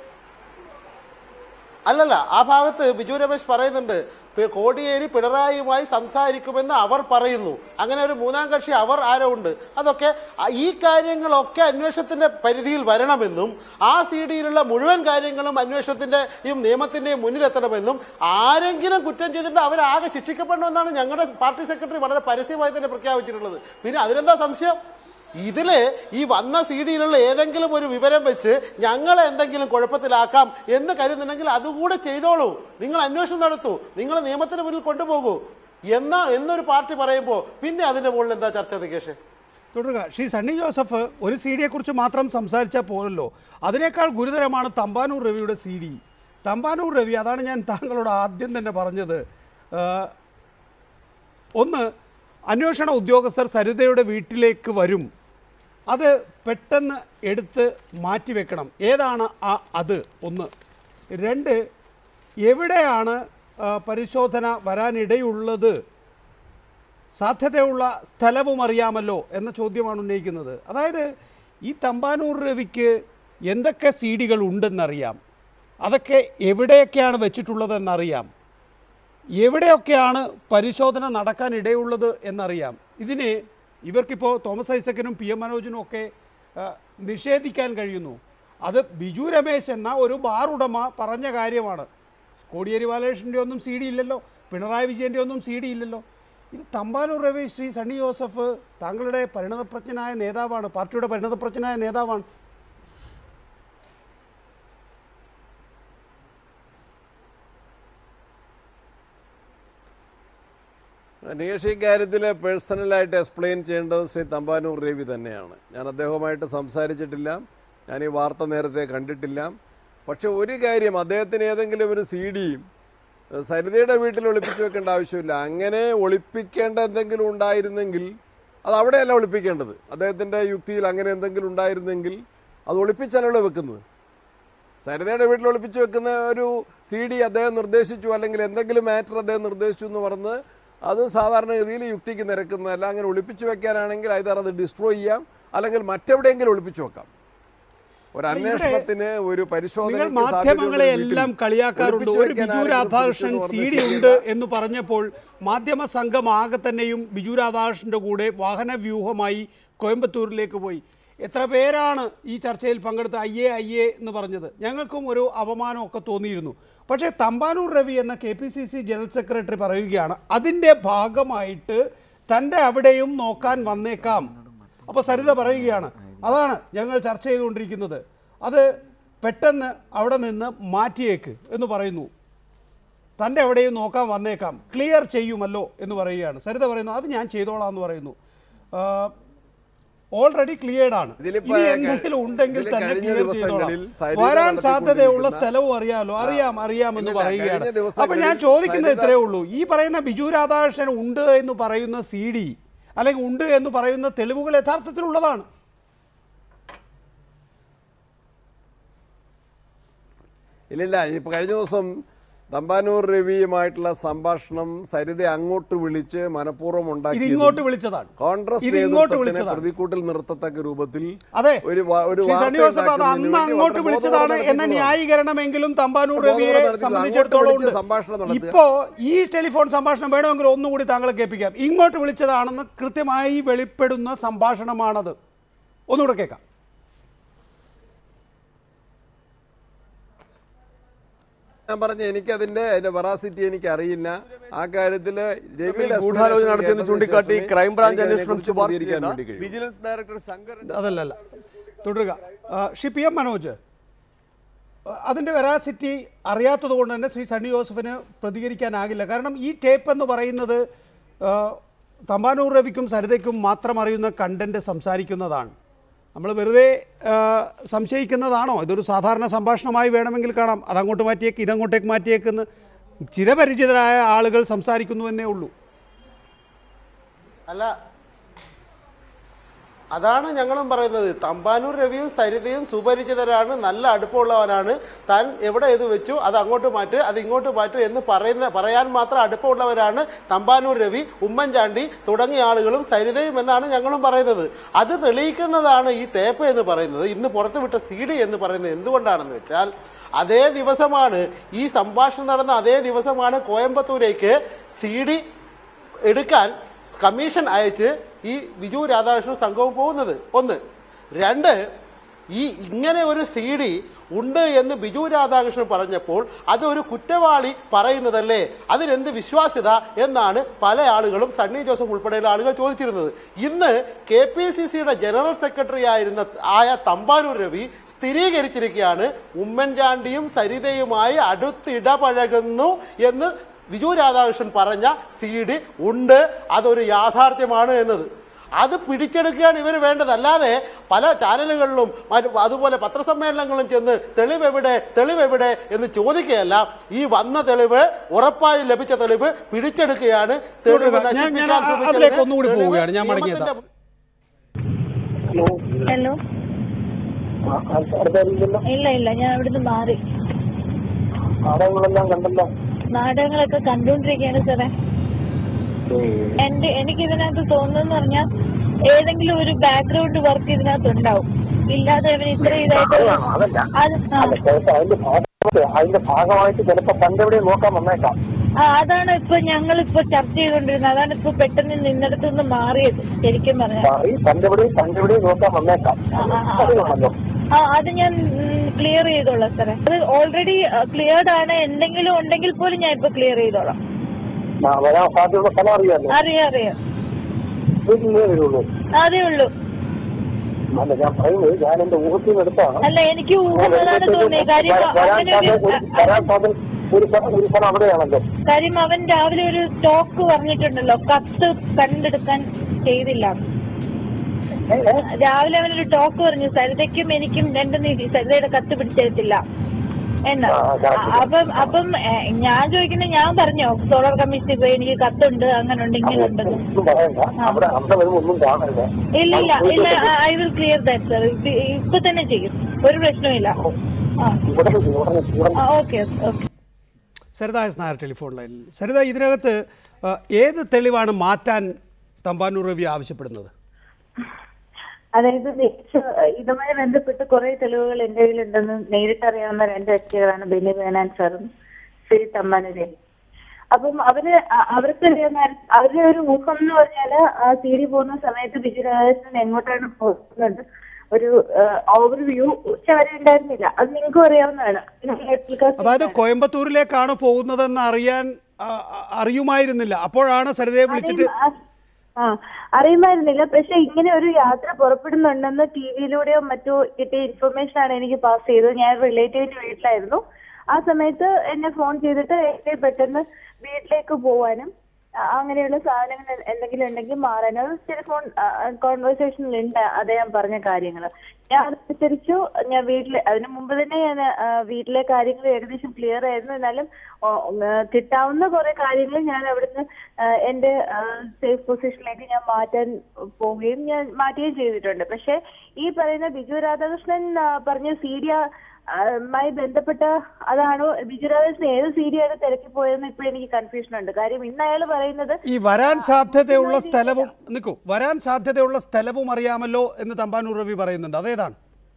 അല്ലല്ല ആ ഭാഗത്ത് ബിജു രമേശ് പറയുന്നുണ്ട് പി- കോടിയേരി പിണറായിയുമായി സംസാരിക്കുമെന്ന് അവർ പറയുന്നു അങ്ങനെ ഒരു മൂന്നാം കക്ഷി അവർ ആരോ ഉണ്ട് അതൊക്കെ ആ- ഈ കാര്യങ്ങളൊക്കെ അന്വേഷണത്തിന്റെ പരിധിയിൽ വരണമെന്നും ആ സി ഡിയിലുള്ള മുഴുവൻ കാര്യങ്ങളും അന്വേഷണത്തിന്റെയും നിയമത്തിന്റെയും മുന്നിലെത്തണമെന്നും ആരെങ്കിലും കുറ്റം ചെയ്തിട്ട് അവരാകെ ശിക്ഷിക്കപ്പെടണമെന്നാണ് ഞങ്ങളുടെ പാർട്ടി സെക്രട്ടറി വളരെ പരസ്യമായി തന്നെ പ്രഖ്യാപിച്ചിട്ടുള്ളത് പിന്നെ അതിനെന്താ സംശയം ഇതില് ഈ വന്ന സി ഡിയിലുള്ള ഏതെങ്കിലും ഒരു വിവരം വെച്ച് ഞങ്ങളെ എന്തെങ്കിലും കുഴപ്പത്തിലാക്കാം എന്ന് കരുതുന്നുണ്ടെങ്കിൽ അതുകൂടെ ചെയ്തോളൂ നിങ്ങൾ അന്വേഷണം നടത്തൂ നിങ്ങൾ നിയമത്തിന് മുന്നിൽ കൊണ്ടുപോകൂ എന്നാ എന്നൊരു പാർട്ടി പറയുമ്പോൾ പിന്നെ അതിന്റെ മുകളിൽ എന്താ ചർച്ച നികേഷ് തുടരുക ശ്രീ സണ്ണി ജോസഫ് ഒരു സി ഡിയെക്കുറിച്ച് മാത്രം സംസാരിച്ചാൽ പോരല്ലോ അതിനേക്കാൾ ഗുരുതരമാണ് തമ്പാനൂർ രവിയുടെ സി ഡി തമ്പാനൂർ രവി അതാണ് ഞാൻ താങ്കളോട് ആദ്യം തന്നെ പറഞ്ഞത് ആ, ഒന്ന് അന്വേഷണ ഉദ്യോഗസ്ഥർ സരിതയുടെ വീട്ടിലേക്ക് വരും അത് പെട്ടെന്ന് എടുത്ത് മാറ്റിവെക്കണം ഏതാണ് ആ അത് ഒന്ന് രണ്ട് എവിടെയാണ് ആ, പരിശോധന വരാനിടയുള്ളത് സാധ്യതയുള്ള സ്ഥലവും അറിയാമല്ലോ എന്ന ചോദ്യമാണ് ഉന്നയിക്കുന്നത് അതായത് ഈ തമ്പാനൂർ രവിക്ക് എന്തൊക്കെ സി ഡികൾ ഉണ്ടെന്നറിയാം അതൊക്കെ എവിടെയൊക്കെയാണ് വെച്ചിട്ടുള്ളതെന്നറിയാം എവിടെയൊക്കെയാണ് പരിശോധന നടക്കാൻ ഇടയുള്ളത് എന്നറിയാം ഇതിന് ഇവർക്കിപ്പോൾ തോമസ് ഐസക്കിനും പി എം മനോജിനും ഒക്കെ ആ, നിഷേധിക്കാൻ കഴിയുന്നു അത് ബിജു രമേശ് എന്ന ഒരു ബാർ ഉടമ പറഞ്ഞ കാര്യമാണ് കോടിയേരി ബാലകൃഷ്ണൻ്റെ ഒന്നും സി ഡി ഇല്ലല്ലോ പിണറായി വിജയൻ്റെ ഒന്നും സി ഡി ഇല്ലല്ലോ ഇത് തമ്പാനൂർ രവി ശ്രീ സണ്ണി ജോസഫ് താങ്കളുടെ പരിണതപ്രജ്ഞനായ നേതാവാണ് പാർട്ടിയുടെ പരിണതപ്രജ്ഞനായ നേതാവാണ് അനീഷ് ഇക്കാര്യത്തിൽ പേഴ്സണലായിട്ട് എക്സ്പ്ലെയിൻ ചെയ്യേണ്ടത് ശ്രീ തമ്പാനൂർ രവി തന്നെയാണ് ഞാൻ അദ്ദേഹവുമായിട്ട് സംസാരിച്ചിട്ടില്ല ഞാൻ ഈ വാർത്ത നേരത്തെ കണ്ടിട്ടില്ല പക്ഷെ ഒരു കാര്യം അദ്ദേഹത്തിന് ഏതെങ്കിലും ഒരു സി ഡി സരിതയുടെ വീട്ടിൽ ഒളിപ്പിച്ചു വെക്കേണ്ട ആവശ്യമില്ല അങ്ങനെ ഒളിപ്പിക്കേണ്ട എന്തെങ്കിലും ഉണ്ടായിരുന്നെങ്കിൽ അത് അവിടെയല്ല ഒളിപ്പിക്കേണ്ടത് അദ്ദേഹത്തിൻ്റെ യുക്തിയിൽ അങ്ങനെ എന്തെങ്കിലും ഉണ്ടായിരുന്നെങ്കിൽ അത് ഒളിപ്പിച്ചല്ലോ വെക്കുന്നത് സരിതയുടെ വീട്ടിൽ ഒളിപ്പിച്ചു വെക്കുന്ന ഒരു സി ഡി അദ്ദേഹം നിർദ്ദേശിച്ചു അല്ലെങ്കിൽ എന്തെങ്കിലും മാറ്റർ അദ്ദേഹം നിർദ്ദേശിച്ചു എന്ന് പറഞ്ഞ് അത് സാധാരണഗതിയിൽ യുക്തിക്ക് നിരക്കുന്നതല്ല അങ്ങനെ ഒളിപ്പിച്ചു വെക്കാനാണെങ്കിൽ ഐതർ അത് ഡിസ്ട്രോയ് ചെയ്യാം അല്ലെങ്കിൽ മറ്റെവിടെയെങ്കിലും ഒളിപ്പിച്ചു വെക്കാം ഒരു അന്വേഷണത്തിന് ഒരു നിങ്ങൾ പരിശോധനയ്ക്ക് മാധ്യമങ്ങളെ സാധ്യതയുള്ള എല്ലാം വീട്ടിൽ കളിയാക്കാറുണ്ട് ഒളിപ്പിച്ചു ഒരു വെക്കാൻ ബിജു ആരെങ്കിലും രാധാകൃഷ്ണൻ ശ്രമിച്ചു സി എന്ന് ഡി പറഞ്ഞാൽ ഉണ്ട് എന്ന് പറഞ്ഞപ്പോൾ മാധ്യമ സംഘം ആകെ തന്നെയും ബിജു രാധാകൃഷ്ണന്റെ കൂടെ വാഹന വ്യൂഹമായി കോയമ്പത്തൂരിലേക്ക് പോയി എത്ര പേരാണ് ഈ ചർച്ചയിൽ പങ്കെടുത്ത് അയ്യേ അയ്യേ എന്ന് പറഞ്ഞത് ഞങ്ങൾക്കും ഒരു അപമാനമൊക്കെ തോന്നിയിരുന്നു പക്ഷേ തമ്പാനൂർ രവി എന്ന K P C C general secretary പറയുകയാണ് അതിൻ്റെ ഭാഗമായിട്ട് തൻ്റെ അവിടെയും നോക്കാൻ വന്നേക്കാം അപ്പോൾ സരിത പറയുകയാണ് അതാണ് ഞങ്ങൾ ചർച്ച ചെയ്തുകൊണ്ടിരിക്കുന്നത് അത് പെട്ടെന്ന് അവിടെ നിന്ന് മാറ്റിയേക്ക് എന്ന് പറയുന്നു തൻ്റെ എവിടെയും നോക്കാൻ വന്നേക്കാം ക്ലിയർ ചെയ്യുമല്ലോ എന്ന് പറയുകയാണ് സരിത പറയുന്നു അത് ഞാൻ ചെയ്തോളാം എന്ന് പറയുന്നു ഓൾറെഡി ക്ലിയർഡ് ആണ് ഇതിലിപ്പോ ഇനി എന്തെങ്കിലും ഉണ്ടെങ്കിൽ ഇതില് തന്നെ കഴിഞ്ഞ ക്ലിയർ ചെയ്തോളാം ദിവസങ്ങളിൽ സരിത വരാൻ സാധ്യതയുള്ള നടത്തിക്കൊണ്ടിരിക്കുന്ന- സ്ഥലവും അറിയാമല്ലോ അറിയാം അറിയാം എന്ന് ഇല്ലില്ല, പറയുകയാണ് കഴിഞ്ഞ അപ്പൊ ദിവസങ്ങളിൽ ഞാൻ ചോദിക്കുന്നത് സരിത- ഇത്രയേ ഉള്ളൂ ഈ പറയുന്ന ബിജു രാധാകൃഷ്ണൻ ഉണ്ട് എന്ന് പറയുന്ന സി ഡി അല്ലെങ്കിൽ ഉണ്ട് എന്ന് പറയുന്ന തെളിവുകൾ യഥാർത്ഥത്തിലുള്ളതാണ് ഇല്ലില്ല ഇപ്പൊ കഴിഞ്ഞ ദിവസം തമ്പാനൂർ രവിയുമായിട്ടുള്ള സംഭാഷണം സരിത അങ്ങോട്ട് വിളിച്ച് മനഃപൂർവ്വം ഇത് ഉണ്ടാക്കി ഇങ്ങോട്ട് വിളിച്ചതാണ് കോൺഗ്രസ് ഇത് ഇങ്ങോട്ട് നേതൃത്വത്തിനെ വിളിച്ചതാണ് പ്രതിക്കൂട്ടിൽ നിർത്തത്തക്ക രൂപത്തിൽ അതെ ഒരു വാ- ഒരു ശ്രീ വാർത്ത സണ്ണി ജോസഫ് അത് ഉണ്ടാക്കുന്നതിന് അന്ന് വേണ്ടി അങ്ങോട്ട് വളരെ വിളിച്ചതാണ് ബോധപൂർവ്വം എന്ന നടത്തിയിട്ടുള്ളതാണ്. ന്യായീകരണമെങ്കിലും തമ്പാനൂർ ബോധപൂർവ്വം രവിയെ നടത്തിയിട്ടുള്ള സംബന്ധിച്ചിടത്തോളം അങ്ങോട്ട് ഉണ്ട് വിളിച്ച് സംഭാഷണം നടത്തുക. ഇപ്പോ ഈ ടെലിഫോൺ സംഭാഷണം വേണമെങ്കിൽ ഒന്നുകൂടി താങ്കളെ കേൾപ്പിക്കാം ഇങ്ങോട്ട് വിളിച്ചതാണെന്ന് കൃത്യമായി വെളിപ്പെടുന്ന സംഭാഷണമാണത് ഒന്നുകൂടെ കേൾക്കാം ഞാൻ പറഞ്ഞ എനിക്കതിന്റെ അതിന്റെ വെറാസിറ്റി എനിക്ക് അറിയില്ല ആ കാര്യത്തില് രവിയുടെ ഗൂഢാലോചന explanation നടത്തിയെന്ന് കേട്ടതിന് ചൂണ്ടിക്കാട്ടി ശേഷമേ ക്രൈംബ്രാഞ്ച് എനിക്ക് അന്വേഷണം അതിനെക്കുറിച്ച് ശുപാർശ പ്രതികരിക്കാൻ ചെയ്ത വേണ്ടി കഴിയൂ. വിജിലൻസ് ഡയറക്ടർ ശങ്കർ അതല്ലല്ല തുടരുക ആ, ശ്രീ പി എം മനോജ് ആ, അതിൻ്റെ വെറാസിറ്റി അറിയാത്തത് കൊണ്ട് തന്നെ ശ്രീ സണ്ണി ജോസഫിന് പ്രതികരിക്കാനാകില്ല കാരണം ഈ ടേപ്പ് എന്ന് പറയുന്നത് ആ, തമ്പാനൂർ രവിക്കും സരിതയ്ക്കും മാത്രം അറിയുന്ന കണ്ടന്റ് സംസാരിക്കുന്നതാണ് നമ്മൾ വെറുതെ ആ, സംശയിക്കുന്നതാണോ ഇതൊരു സാധാരണ സംഭാഷണമായി വേണമെങ്കിൽ കാണാം അതങ്ങോട്ട് മാറ്റിയേക്ക് ഇതങ്ങോട്ടേക്ക് മാറ്റിയേക്കെന്ന് ചിരപരിചിതരായ ആളുകൾ സംസാരിക്കുന്നു എന്നേ ഉള്ളൂ അല്ല അതാണ് ഞങ്ങളും പറയുന്നത് തമ്പാനൂർ രവിയും സരിതയും സുപരിചിതരാണ് നല്ല അടുപ്പമുള്ളവരാണ് താൻ എവിടെ ഇത് വെച്ചു അത് അങ്ങോട്ട് മാറ്റ് അത് ഇങ്ങോട്ട് മാറ്റു എന്ന് പറയുന്ന പറയാൻ മാത്രം അടുപ്പമുള്ളവരാണ് തമ്പാനൂർ രവി ഉമ്മൻചാണ്ടി തുടങ്ങിയ ആളുകളും സരിതയും എന്നാണ് ഞങ്ങളും പറയുന്നത് അത് തെളിയിക്കുന്നതാണ് ഈ ടേപ്പ് എന്ന് പറയുന്നത് ഇന്ന് പുറത്തുവിട്ട സി ഡി എന്ന് പറയുന്നത് എന്തുകൊണ്ടാണെന്ന് വെച്ചാൽ അതേ ദിവസമാണ് ഈ സംഭാഷണം നടന്ന അതേ ദിവസമാണ് കോയമ്പത്തൂരേക്ക് സി ഡി എടുക്കാൻ കമ്മീഷൻ അയച്ച് ഈ ബിജു രാധാകൃഷ്ണൻ സംഘവും പോകുന്നത് ഒന്ന് രണ്ട് ഈ ഇങ്ങനെ ഒരു സി ഡി ഉണ്ട് എന്ന് ബിജു രാധാകൃഷ്ണൻ പറഞ്ഞപ്പോൾ അത് ഒരു കുറ്റവാളി പറയുന്നതല്ലേ അതിനെന്ത് വിശ്വാസ്യത എന്നാണ് പല ആളുകളും സണ്ണി ജോസഫ് ഉൾപ്പെടെയുള്ള ആളുകൾ ചോദിച്ചിരുന്നത് ഇന്ന് കെ പി സി സിയുടെ ജനറൽ സെക്രട്ടറി ആയിരുന്ന ആയ തമ്പാനൂർ രവി സ്ഥിരീകരിച്ചിരിക്കുകയാണ് ഉമ്മൻചാണ്ടിയും സരിതയുമായി അടുത്തിടപഴകുന്നു എന്ന് വിജു രാധാകൃഷ്ണൻ പറഞ്ഞ സി ഡി ഉണ്ട് അതൊരു യാഥാർത്ഥ്യമാണ് എന്നത് അത് പിടിച്ചെടുക്കുകയാണ് ഇവർ വേണ്ടത് അല്ലാതെ പല ചാനലുകളിലും മറ്റ് അതുപോലെ പത്രസമ്മേളനങ്ങളും ചെന്ന് തെളിവെവിടെ തെളിവെവിടെ എന്ന് ചോദിക്കുകയല്ല ഈ വന്ന തെളിവ് ഉറപ്പായും ലഭിച്ച തെളിവ് പിടിച്ചെടുക്കുകയാണ് തെളിവ് ഞാൻ- ഞാൻ നശിപ്പിക്കാൻ ആ- ശ്രമിച്ചതിന് അതിലേക്ക് ഒന്നുകൂടി തെളിവ് പോവുകയാണ്. ഞാൻ മടങ്ങിയെത്താം. നിയമത്തിന്റെ ഹലോ ഇല്ല ഇല്ല ഞാൻ അവിടുന്ന് മാറി നാടകങ്ങളെല്ലാം കണ്ടല്ലോ നാടകങ്ങളൊക്കെ കണ്ടുകൊണ്ടിരിക്കുകയാണ് സാറേ എന്റെ എനിക്ക് ഇതിനകത്ത് തോന്നുന്നെന്ന് പറഞ്ഞാൽ ഏതെങ്കിലും ഒരു ബാക്ക്ഗ്രൗണ്ട് വർക്ക് ഇതിനകത്ത് ഉണ്ടാവും ഇല്ലാതെ അവൻ ഇത്ര ഇതായിട്ട് അതല്ല അത് ആ അതിന്റെ ഭാഗം അതിന്റെ ഭാഗമായിട്ട് ചിലപ്പോ കണ്ടെവിടെയും നോക്കാൻ വന്നേക്കാം ആ അതാണ് ഇപ്പൊ ഞങ്ങൾ ഇപ്പൊ ചർച്ച ചെയ്തുകൊണ്ടിരുന്നത് അതാണ് ഇപ്പൊ പെട്ടെന്ന് നിന്നിടത്തു നിന്ന് മാറിയത് ശരിക്കും പറഞ്ഞാൽ ഈ കണ്ടെവിടെയും കണ്ടെവിടെയും നോക്കാൻ വന്നേക്കാം അറിയാമല്ലോ ആ അത് ഞാൻ ക്ലിയർ ചെയ്തോളാം സാറേ അത് ഓൾറെഡി ക്ലിയർഡ് ആണ് എന്തെങ്കിലും ഉണ്ടെങ്കിൽ പോലും ഞാൻ ഇപ്പൊ ക്ലിയർ ചെയ്തോളാം ആ, വരാൻ സാധ്യതയുള്ള സ്ഥലം അറിയാമല്ലോ അറിയാം അറിയാം വീട്ടിലേ വരുള്ളൂ അതേ ഉള്ളൂ അല്ല ഞാൻ പറയുന്നത് ഞാൻ എന്റെ ഊഹത്തിൽ നിന്ന് എടുത്താണ് അല്ല എനിക്ക് ഊഹന്നതാണ് തോന്നിയത് കാര്യം വരാൻ അങ്ങനെ സാധ്യത ഒരു ഒരു- വരാൻ സാധ്യത ഒരു സ്ഥലം ഒരു സ്ഥലം അവിടെയാണല്ലോ കാര്യം അവൻ രാവിലെ ഒരു ടോക്ക് പറഞ്ഞിട്ടുണ്ടല്ലോ കത്ത് കണ്ടെടുക്കാൻ ചെയ്തില്ല രാവിലെ അവനൊരു ടോക്ക് പറഞ്ഞു സരിതയ്ക്കും എനിക്കും രണ്ട് നീതി സരിതയുടെ കത്ത് പിടിച്ചെടുത്തില്ല എന്ന് അപ്പം അപ്പം ഏ, ഞാൻ ചോദിക്കുന്നത് ഞാൻ പറഞ്ഞോ സോളാർ കമ്മീഷനിൽ പോയി എനിക്ക് കത്തുണ്ട് അങ്ങനെ ഉണ്ട് ഇങ്ങനെ ഉണ്ടെന്ന് ഒന്നും പറയണ്ട അവിടെ അവിടെ വരുമ്പോ ഒന്നും കാണരുത് ഇല്ല ഇല്ല ഇല്ല I will clear that sir ഇപ്പൊ തന്നെ ചെയ്യും ഒരു പ്രശ്നമില്ല ഉടനെ ചെയ്യും, ഉടനെ ചെയ്യും. ആ okay okay Saritha S Nair telephone ലൈനിൽ സരിത ഇതിനകത്ത് ആ, ഏത് തെളിവാണ് മാറ്റാൻ തമ്പാനൂർ രവി ആവശ്യപ്പെടുന്നത് അതായത് ദേശ- ഇതുമായി ബന്ധപ്പെട്ട് കുറെ തെളിവുകൾ എന്റെ കയ്യിലുണ്ടെന്ന് നേരിട്ട് അറിയാവുന്ന രണ്ട് വ്യക്തികളാണ് ബെന്നി ബേനാൻ സാറും ശ്രീ തമ്മാനുരേ അപ്പം അവര് അ- അവർക്ക് അറിയാവുന്ന അവരുടെ ഒരു ഊഹം എന്ന് പറഞ്ഞാല് ആ സി ഡി പോകുന്ന സമയത്ത് ബിജു രാജേന്ദ്രൻ എങ്ങോട്ടാണ് പോകുന്നത് ഒരു ഓവർവ്യൂ ഉച്ച വരെ ഉണ്ടായിരുന്നില്ല അത് നിങ്ങൾക്കും അറിയാവുന്നതാണ് പിന്നെ കേൾക്കാൻ അതായത് കോയമ്പത്തൂരിലേക്കാണ് പോകുന്നതെന്ന് അറിയാൻ ആ, ആ, അറിയുമായിരുന്നില്ല അപ്പോഴാണ് സരിതയെ വിളിച്ചിട്ട് ആ അറിയുമായിരുന്നില്ല പക്ഷെ ഇങ്ങനെ ഒരു യാത്ര പുറപ്പെടുന്നുണ്ടെന്ന് ടി വിയിലൂടെയോ മറ്റോ കിട്ടിയ ഇൻഫർമേഷൻ ആണ് എനിക്ക് പാസ് ചെയ്തത് ഞാൻ റിലേറ്റീവിന്റെ വീട്ടിലായിരുന്നു ആ സമയത്ത് എന്നെ ഫോൺ ചെയ്തിട്ട് എത്രയും പെട്ടെന്ന് വീട്ടിലേക്ക് പോവാനും ആ, അങ്ങനെയുള്ള സാധനങ്ങൾ എന്തെങ്കിലും ഉണ്ടെങ്കിൽ മാറാനും അത് ടെലിഫോൺ കോൺവെർസേഷനിൽ ഉണ്ട് അദ്ദേഹം പറഞ്ഞ കാര്യങ്ങൾ ഞാൻ അതനുസരിച്ചു ഞാൻ വീട്ടിൽ അതിനു മുമ്പ് തന്നെ ഞാൻ ആ, വീട്ടിലെ കാര്യങ്ങൾ ഏകദേശം ക്ലിയർ ആയിരുന്നു എന്നാലും ഓ, ഉം, ആ, കിട്ടാവുന്ന കുറെ കാര്യങ്ങൾ ഞാൻ അവിടുന്ന് ആ, എന്റെ സേഫ് പൊസിഷനിലേക്ക് ഞാൻ മാറ്റാൻ പോവുകയും ഞാൻ മാറ്റുകയും ചെയ്തിട്ടുണ്ട് പക്ഷെ ഈ പറയുന്ന ബിജു രാധാകൃഷ്ണൻ ആ, പറഞ്ഞ സീഡിയ മായി ബന്ധപ്പെട്ട അതാണോ ബിജു രാധാകൃഷ്ണൻ ഏത് സീഡിയാണ് തിരക്കി പോയതെന്ന് ഇപ്പൊ എനിക്ക് കൺഫ്യൂഷൻ ഉണ്ട് കാര്യം ഇന്ന് അയാൾ പറയുന്നത് ഈ വരാൻ സാധ്യതയുള്ള സ്ഥലവും നിൽക്കൂ വരാൻ സാധ്യതയുള്ള സ്ഥലവും അറിയാമല്ലോ എന്ന് തമ്പാനൂർ രവി പറയുന്നുണ്ട് അതേതാണ്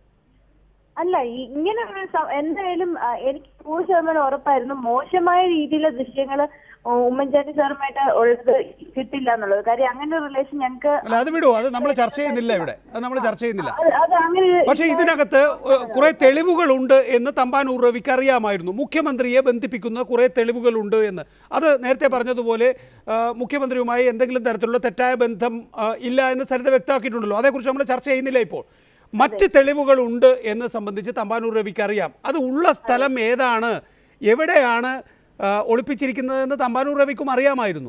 അല്ല ഈ- ഇങ്ങനെ ഒരു സ- എന്തായാലും ആ, എനിക്ക് നൂറ് ശതമാനം ഉറപ്പായിരുന്നു മോശമായ രീതിയിലെ ദൃശ്യങ്ങൾ ഉമ്മൻചാണ്ടി സാറുമായിട്ട് ഉള്ളത് കിട്ടില്ല എന്നുള്ളത് കാര്യം അങ്ങനെ ഒരു റിലേഷൻ ഞങ്ങൾക്ക് അല്ല അത് വിടൂ അത് നമ്മൾ ചർച്ച ചെയ്യുന്നില്ല ഇവിടെ അത് നമ്മൾ ചർച്ച ചെയ്യുന്നില്ല അത് അത് അങ്ങനെ ഒരു- പക്ഷേ ഇതിനകത്ത് കുറെ തെളിവുകളുണ്ട് എന്ന് തമ്പാനൂർ രവിക്ക് അറിയാമായിരുന്നു മുഖ്യമന്ത്രിയെ ബന്ധിപ്പിക്കുന്ന കുറെ തെളിവുകളുണ്ട് എന്ന് അത് നേരത്തെ പറഞ്ഞതുപോലെ ആ, മുഖ്യമന്ത്രിയുമായി എന്തെങ്കിലും തരത്തിലുള്ള തെറ്റായ ബന്ധം ആ, ഇല്ല എന്ന് സരിത വ്യക്തമാക്കിയിട്ടുണ്ടല്ലോ അതേക്കുറിച്ച് നമ്മൾ ചർച്ച ചെയ്യുന്നില്ല ഇപ്പോൾ മറ്റ് തെളിവുകളുണ്ട് എന്ന് സംബന്ധിച്ച് തമ്പാനൂർ രവിക്ക് അറിയാം അത് ഉള്ള സ്ഥലം ഏതാണ് എവിടെയാണ് ആ, ഒളിപ്പിച്ചിരിക്കുന്നതെന്ന് തമ്പാനൂർ രവിക്കും അറിയാമായിരുന്നു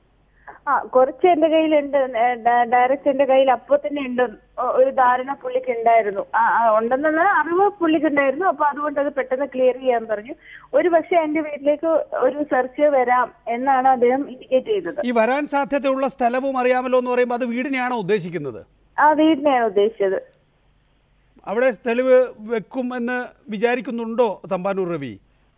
ആ കുറച്ച് എന്റെ കയ്യിലുണ്ട് ഡയറക്റ്റ് എന്റെ കയ്യിൽ അപ്പൊ തന്നെ ഉണ്ട് ഒ- ഒരു ധാരണ പുള്ളിക്ക് ഉണ്ടായിരുന്നു ആ ആ, ഉണ്ടെന്നുള്ള അറിവ് പുള്ളിക്ക് ഉണ്ടായിരുന്നു അപ്പൊ അതുകൊണ്ട് അത് പെട്ടെന്ന് ക്ലിയർ ചെയ്യാൻ പറഞ്ഞു ഒരു പക്ഷെ എന്റെ വീട്ടിലേക്ക് ഒരു സെർച്ച് വരാം എന്നാണ് അദ്ദേഹം ഇൻഡിക്കേറ്റ് ചെയ്തത് ഈ വരാൻ സാധ്യതയുള്ള സ്ഥലവും അറിയാമല്ലോ എന്ന് പറയുമ്പോൾ അത് വീടിനെയാണോ ഉദ്ദേശിക്കുന്നത് ആ വീടിനെയാണ് ഉദ്ദേശിച്ചത് അവിടെ തെളിവ് വെക്കും എന്ന് വിചാരിക്കുന്നുണ്ടോ തമ്പാനൂർ രവി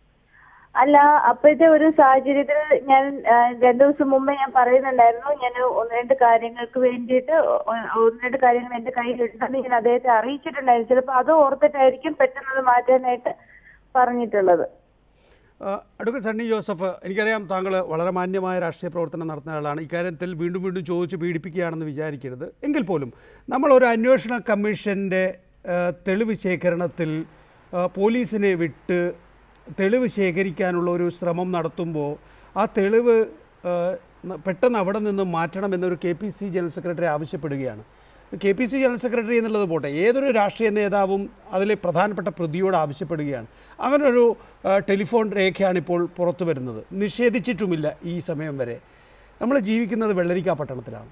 അല്ല അപ്പോഴത്തെ ഒരു സാഹചര്യത്തിൽ ഞാൻ ആ, രണ്ടു ദിവസം മുമ്പ് ഞാൻ പറയുന്നുണ്ടായിരുന്നു ഞാൻ ഒന്ന് രണ്ട് കാര്യങ്ങൾക്ക് വേണ്ടിയിട്ട് ഒ- ഒന്ന് രണ്ട് കാര്യങ്ങൾ എന്റെ കയ്യിലുണ്ടെന്ന് ഞാൻ അദ്ദേഹത്തെ അറിയിച്ചിട്ടുണ്ടായിരുന്നു ചിലപ്പോൾ അത് ഓർത്തിട്ടായിരിക്കും പെട്ടെന്ന് അത് മാറ്റാനായിട്ട് പറഞ്ഞിട്ടുള്ളത് ആ, അഡ്വക്കേറ്റ് സണ്ണി ജോസഫ് എനിക്കറിയാം താങ്കൾ വളരെ മാന്യമായ രാഷ്ട്രീയ പ്രവർത്തനം നടത്തുന്ന ആളാണ് ഇക്കാര്യത്തിൽ വീണ്ടും വീണ്ടും ചോദിച്ച് പീഡിപ്പിക്കുകയാണെന്ന് വിചാരിക്കരുത് എങ്കിൽ പോലും നമ്മളൊരു അന്വേഷണ കമ്മീഷൻ്റെ ആ, തെളിവ് ശേഖരണത്തിൽ ആ, പോലീസിനെ വിട്ട് തെളിവ് ശേഖരിക്കാനുള്ള ഒരു ശ്രമം നടത്തുമ്പോൾ ആ തെളിവ് ആ, ന- പെട്ടെന്ന് അവിടെ നിന്ന് മാറ്റണം എന്നൊരു K P C general secretary ആവശ്യപ്പെടുകയാണ് K P C general secretary എന്നുള്ളത് പോട്ടെ ഏതൊരു രാഷ്ട്രീയ നേതാവും അതിലെ പ്രധാനപ്പെട്ട പ്രതിയോട് ആവശ്യപ്പെടുകയാണ് അങ്ങനൊരു ആ, ടെലിഫോൺ രേഖയാണ് ഇപ്പോൾ പുറത്തു വരുന്നത് നിഷേധിച്ചിട്ടുമില്ല ഈ സമയം വരെ നമ്മൾ ജീവിക്കുന്നത് വെള്ളരിക്ക പട്ടണത്തിലാണ്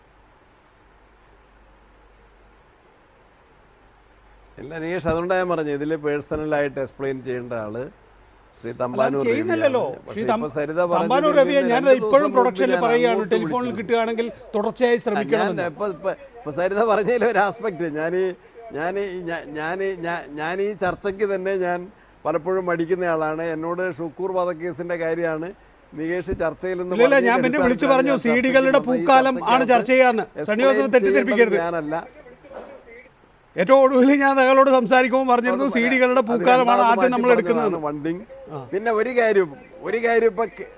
ഇല്ല നീഷ് അതുകൊണ്ടാണ് ഞാൻ പറഞ്ഞു ഇതിൽ പേഴ്സണലായിട്ട് എക്സ്പ്ലെയിൻ ചെയ്യേണ്ട ആള് ശ്രീ അല്ല, അത് തമ്പാനൂർ ചെയ്യുന്നില്ലല്ലോ രവിയാണ്. ശ്രീ പക്ഷേ തം- ഇപ്പോൾ സരിത തമ്പാനൂർ പറഞ്ഞതിൽ രവിയെ നിന്ന് ഞാൻ രണ്ട് ഇപ്പോഴും ദിവസം പ്രൊഡക്ഷനിൽ മുമ്പ് ഞാൻ പറയുകയാണ് അങ്ങോട്ട് ടെലിഫോണിൽ വിളിച്ചു. കിട്ടുകയാണെങ്കിൽ തുടർച്ചയായി ഞാൻ ശ്രമിക്കണം ഇപ്പൊ ഇപ്പൊ- ഇപ്പൊ സരിത പറഞ്ഞതിൽ ഒരു ആസ്പെക്ട് ഞാൻ ഈ ഞാൻ ഈ ഞാ- ഞാൻ ഈ ഞാ- ഞാൻ ഈ ചർച്ചയ്ക്ക് തന്നെ ഞാൻ പലപ്പോഴും മടിക്കുന്ന ആളാണ് എന്നോട് ഷുക്കൂർ വധക്കേസിന്റെ കാര്യമാണ് നികേഷ് ചർച്ചയിൽ നിന്ന് ഇല്ല, ഇല്ല, ഞാൻ പറഞ്ഞതിന്റെ പിന്നെ വിളിച്ചു അടിസ്ഥാനത്തിലാണ് പറഞ്ഞു, ഞാൻ ചർച്ചയ്ക്ക് സീഡികളുടെ വന്നത്. ഈ പൂക്കാലം ആണ് ചർച്ചയ്ക്കകത്ത് ചർച്ച ചെയ്യാന്ന്. സണ്ണി ജോസഫ് explain തെറ്റിദ്ധരിപ്പിക്കരുത്. ചെയ്യേണ്ടത് ഞാനല്ല ഏറ്റവും ഒടുവിൽ ഞാൻ നിങ്ങളോട് സംസാരിക്കുമ്പോൾ പറഞ്ഞിരുന്നു സി ഡികളുടെ പൂക്കാലമാണ് ആദ്യം നമ്മൾ എടുക്കുന്നത് വൺ തിങ് പിന്നെ ഒരു കാര്യം ഒരു കാര്യം ഇപ്പൊ കെ-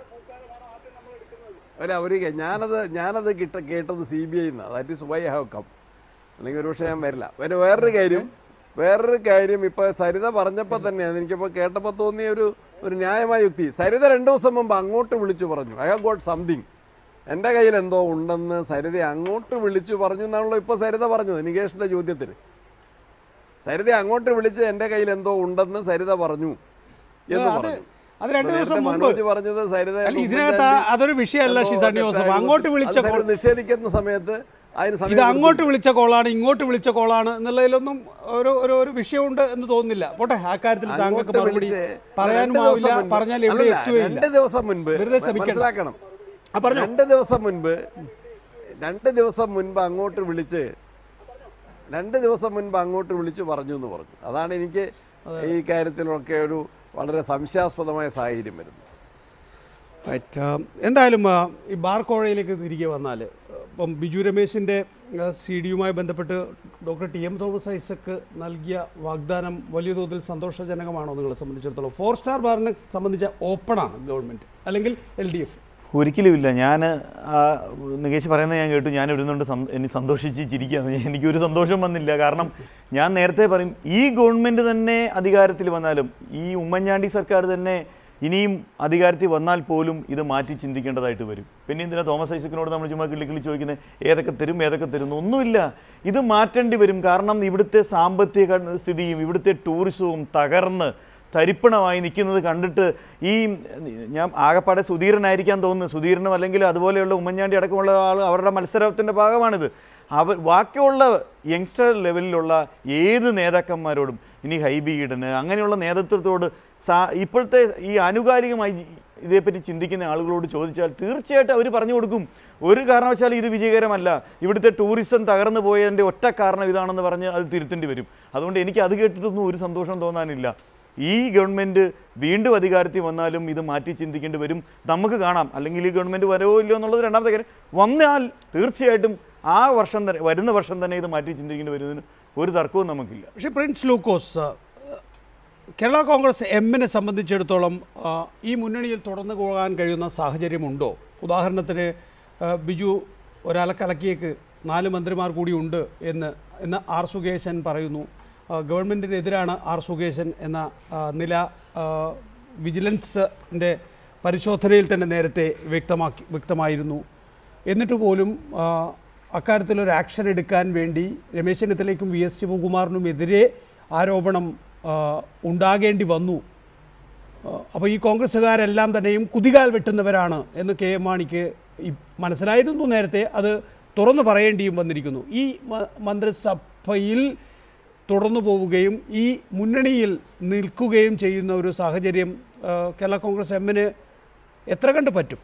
അല്ല ഒരു കാര്യം ഞാനത് ഞാനത് കിട്ട കേട്ടത് C B I that is why have come അല്ലെങ്കിൽ ഒരു പക്ഷേ ഞാൻ വരില്ല പിന്നെ വേറൊരു കാര്യം വേറൊരു കാര്യം ഇപ്പൊ സരിത പറഞ്ഞപ്പോൾ തന്നെയാണ് എനിക്കിപ്പോൾ കേട്ടപ്പോൾ തോന്നിയ ഒരു ഒരു ന്യായമായ യുക്തി സരിത രണ്ടു ദിവസം മുമ്പ് അങ്ങോട്ട് വിളിച്ചു പറഞ്ഞു ഐ ഹാവ് ഗോട്ട് സംതിങ് എൻ്റെ കയ്യിൽ എന്തോ ഉണ്ടെന്ന് സരിത അങ്ങോട്ട് വിളിച്ചു പറഞ്ഞു എന്നാണല്ലോ ഇപ്പോൾ സരിത പറഞ്ഞത് നികേഷിന്റെ ചോദ്യത്തിന് സരിത അങ്ങോട്ട് വിളിച്ച് എൻ്റെ കയ്യിൽ എന്തോ ഉണ്ടെന്ന് സരിത പറഞ്ഞു എന്ന് അത് പറഞ്ഞു അത് രണ്ട് നേരത്തെ ദിവസം മുമ്പ് മനോജ് പറഞ്ഞത് സരിത അല്ല, ഇതിനകത്ത് ആ- അതൊരു വിഷയമല്ല എന്തോ ഷിസാനി ജോസഫ് തെറ്റായിരുന്നു. അങ്ങോട്ട് വിളിച്ച അത് സരിത കോൾ നിഷേധിക്കുന്ന സമയത്ത് അതിന് സമയം ഇത് കൊടുത്തു. അങ്ങോട്ട് വിളിച്ച കോളാണ് ഇങ്ങോട്ട് വിളിച്ച കോളാണ് എന്നുള്ളതിലൊന്നും ഒരു ഒരു ഒരു വിഷയമുണ്ട് എന്ന് തോന്നുന്നില്ല പോട്ടെ ആ കാര്യത്തിൽ താങ്കൾക്ക് അങ്ങോട്ട് മറുപടി വിളിച്ച് പറയാനും രണ്ട് ദിവസം ആവില്ല മുൻപ് പറഞ്ഞാൽ എവിടെ അല്ലല്ല, എത്തുകയില്ല രണ്ട് ദിവസം മുൻപ് വെറുതെ ശ്രമിക്കണ്ട. മനസ്സിലാക്കണം ആ, പറഞ്ഞോ. രണ്ട് ദിവസം മുൻപ് രണ്ട് ദിവസം മുൻപ് അങ്ങോട്ട് വിളിച്ച് രണ്ട് ദിവസം മുൻപ് അങ്ങോട്ട് വിളിച്ചു പറഞ്ഞു എന്ന് പറഞ്ഞു അതാണ് എനിക്ക് ഈ കാര്യത്തിലൊക്കെ ഒരു വളരെ സംശയാസ്പദമായ സാഹചര്യം വരുന്നത് Right. ആ, എന്തായാലും ആ, ഈ ബാർ കോഴയിലേക്ക് തിരികെ വന്നാൽ ഇപ്പം ബിജു രമേശിൻ്റെ സി ഡിയുമായി ബന്ധപ്പെട്ട് doctor T M Thomas Isaac നൽകിയ വാഗ്ദാനം വലിയ തോതിൽ സന്തോഷജനകമാണോ നിങ്ങളെ സംബന്ധിച്ചിടത്തോളം ഫോർ സ്റ്റാർ ബാറിനെ സംബന്ധിച്ച ഓപ്പണാണ് ഗവൺമെൻറ് അല്ലെങ്കിൽ എൽ ഡി എഫ് ഒരിക്കലുമില്ല ഞാൻ നികേഷ് പറയുന്നത് ഞാൻ കേട്ടു ഞാൻ ഇരുന്നുകൊണ്ട് സം- എനിക്ക് സന്തോഷിച്ച് ചിരിക്കുകയാണ് എനിക്കൊരു സന്തോഷം വന്നില്ല കാരണം ഞാൻ നേരത്തെ പറയും ഈ ഗവൺമെൻറ് തന്നെ അധികാരത്തിൽ വന്നാലും ഈ ഉമ്മൻചാണ്ടി സർക്കാർ തന്നെ ഇനിയും അധികാരത്തിൽ വന്നാൽ പോലും ഇത് മാറ്റി ചിന്തിക്കേണ്ടതായിട്ട് വരും പിന്നെ എന്തിനാ തോമസ് ഐസക്കിനോട് നമ്മൾ ചുമ്മാ കിള്ളി കിള്ളി ചോദിക്കുന്നത് ഏതൊക്കെ തരും ഏതൊക്കെ തരുന്നു ഒന്നുമില്ല ഇത് മാറ്റേണ്ടി വരും കാരണം ഇവിടുത്തെ സാമ്പത്തിക സ്ഥിതിയും ഇവിടുത്തെ ടൂറിസവും തകർന്ന് തരിപ്പണമായി നിൽക്കുന്നത് കണ്ടിട്ട് ഈ ഞാൻ ആകപ്പാടെ സുധീരനായിരിക്കാൻ തോന്നുന്നു സുധീരനും അല്ലെങ്കിൽ അതുപോലെയുള്ള ഉമ്മൻചാണ്ടി അടക്കമുള്ള ആൾ അവരുടെ മത്സരത്തിൻ്റെ ഭാഗമാണിത് അവർ ബാക്കിയുള്ള യങ്സ്റ്റർ ലെവലിലുള്ള ഏത് നേതാക്കന്മാരോടും ഇനി ഹൈബി ഈഡന് അങ്ങനെയുള്ള നേതൃത്വത്തോട് സാ ഇപ്പോഴത്തെ ഈ ആനുകാലികമായി ജി- ഇതേപ്പറ്റി ചിന്തിക്കുന്ന ആളുകളോട് ചോദിച്ചാൽ തീർച്ചയായിട്ടും അവർ പറഞ്ഞു കൊടുക്കും ഒരു കാരണവശാലും ഇത് വിജയകരമല്ല ഇവിടുത്തെ ടൂറിസം തകർന്നു പോയതിൻ്റെ ഒറ്റ കാരണം ഇതാണെന്ന് പറഞ്ഞ് അത് തിരുത്തേണ്ടി വരും അതുകൊണ്ട് എനിക്ക് അത് കേട്ടിട്ടൊന്നും ഒരു സന്തോഷം തോന്നാനില്ല ഈ ഗവൺമെൻറ് വീണ്ടും അധികാരത്തിൽ വന്നാലും ഇത് മാറ്റി ചിന്തിക്കേണ്ടി വരും നമുക്ക് കാണാം അല്ലെങ്കിൽ ഈ ഗവൺമെൻറ് വരുമോ ഇല്ലയോ എന്നുള്ളത് രണ്ടാമത്തെ കാര്യം വന്നാൽ തീർച്ചയായിട്ടും ആ വർഷം തന്നെ വരുന്ന വർഷം തന്നെ ഇത് മാറ്റി ചിന്തിക്കേണ്ടി വരുന്നതിന് ഒരു തർക്കവും നമുക്കില്ല പക്ഷേ പ്രിൻസ് ലൂക്കോസ് ആ, കേരള കോൺഗ്രസ് എമ്മിനെ സംബന്ധിച്ചിടത്തോളം ആ, ഈ മുന്നണിയിൽ തുടർന്നു പോകാൻ കഴിയുന്ന സാഹചര്യമുണ്ടോ ഉദാഹരണത്തിന് ആ, ബിജു ഒരലക്കലക്കിയേക്ക് നാല് മന്ത്രിമാർ കൂടിയുണ്ട് എന്ന് എന്ന് ആർ സുകേശൻ പറയുന്നു ആ, ഗവൺമെൻറ്റിനെതിരാണ് ആർ സുകേശൻ എന്ന ആ, നില ആ, വിജിലൻസിൻ്റെ പരിശോധനയിൽ തന്നെ നേരത്തെ വ്യക്തമാക്കി വ്യക്തമായിരുന്നു എന്നിട്ട് പോലും ആ, അക്കാര്യത്തിലൊരു ആക്ഷൻ എടുക്കാൻ വേണ്ടി രമേശ് ചെന്നിത്തലയ്ക്കും വി എസ് ശിവകുമാറിനുമെതിരെ ആരോപണം ആ, ഉണ്ടാകേണ്ടി വന്നു അപ്പോൾ ഈ കോൺഗ്രസ്സുകാരെല്ലാം തന്നെയും കുതികാൽ വെട്ടുന്നവരാണ് എന്ന് കെ എം മാണിക്ക് ഈ മനസ്സിലായിരുന്നു നേരത്തെ അത് തുറന്നു പറയേണ്ടിയും വന്നിരിക്കുന്നു ഈ മ- മന്ത്രിസഭയിൽ തുടർന്നു പോവുകയും ഈ മുന്നണിയിൽ നിൽക്കുകയും ചെയ്യുന്ന ഒരു സാഹചര്യം ആ, കേരള കോൺഗ്രസ് എമ്മിന് എത്ര കണ്ട് പറ്റും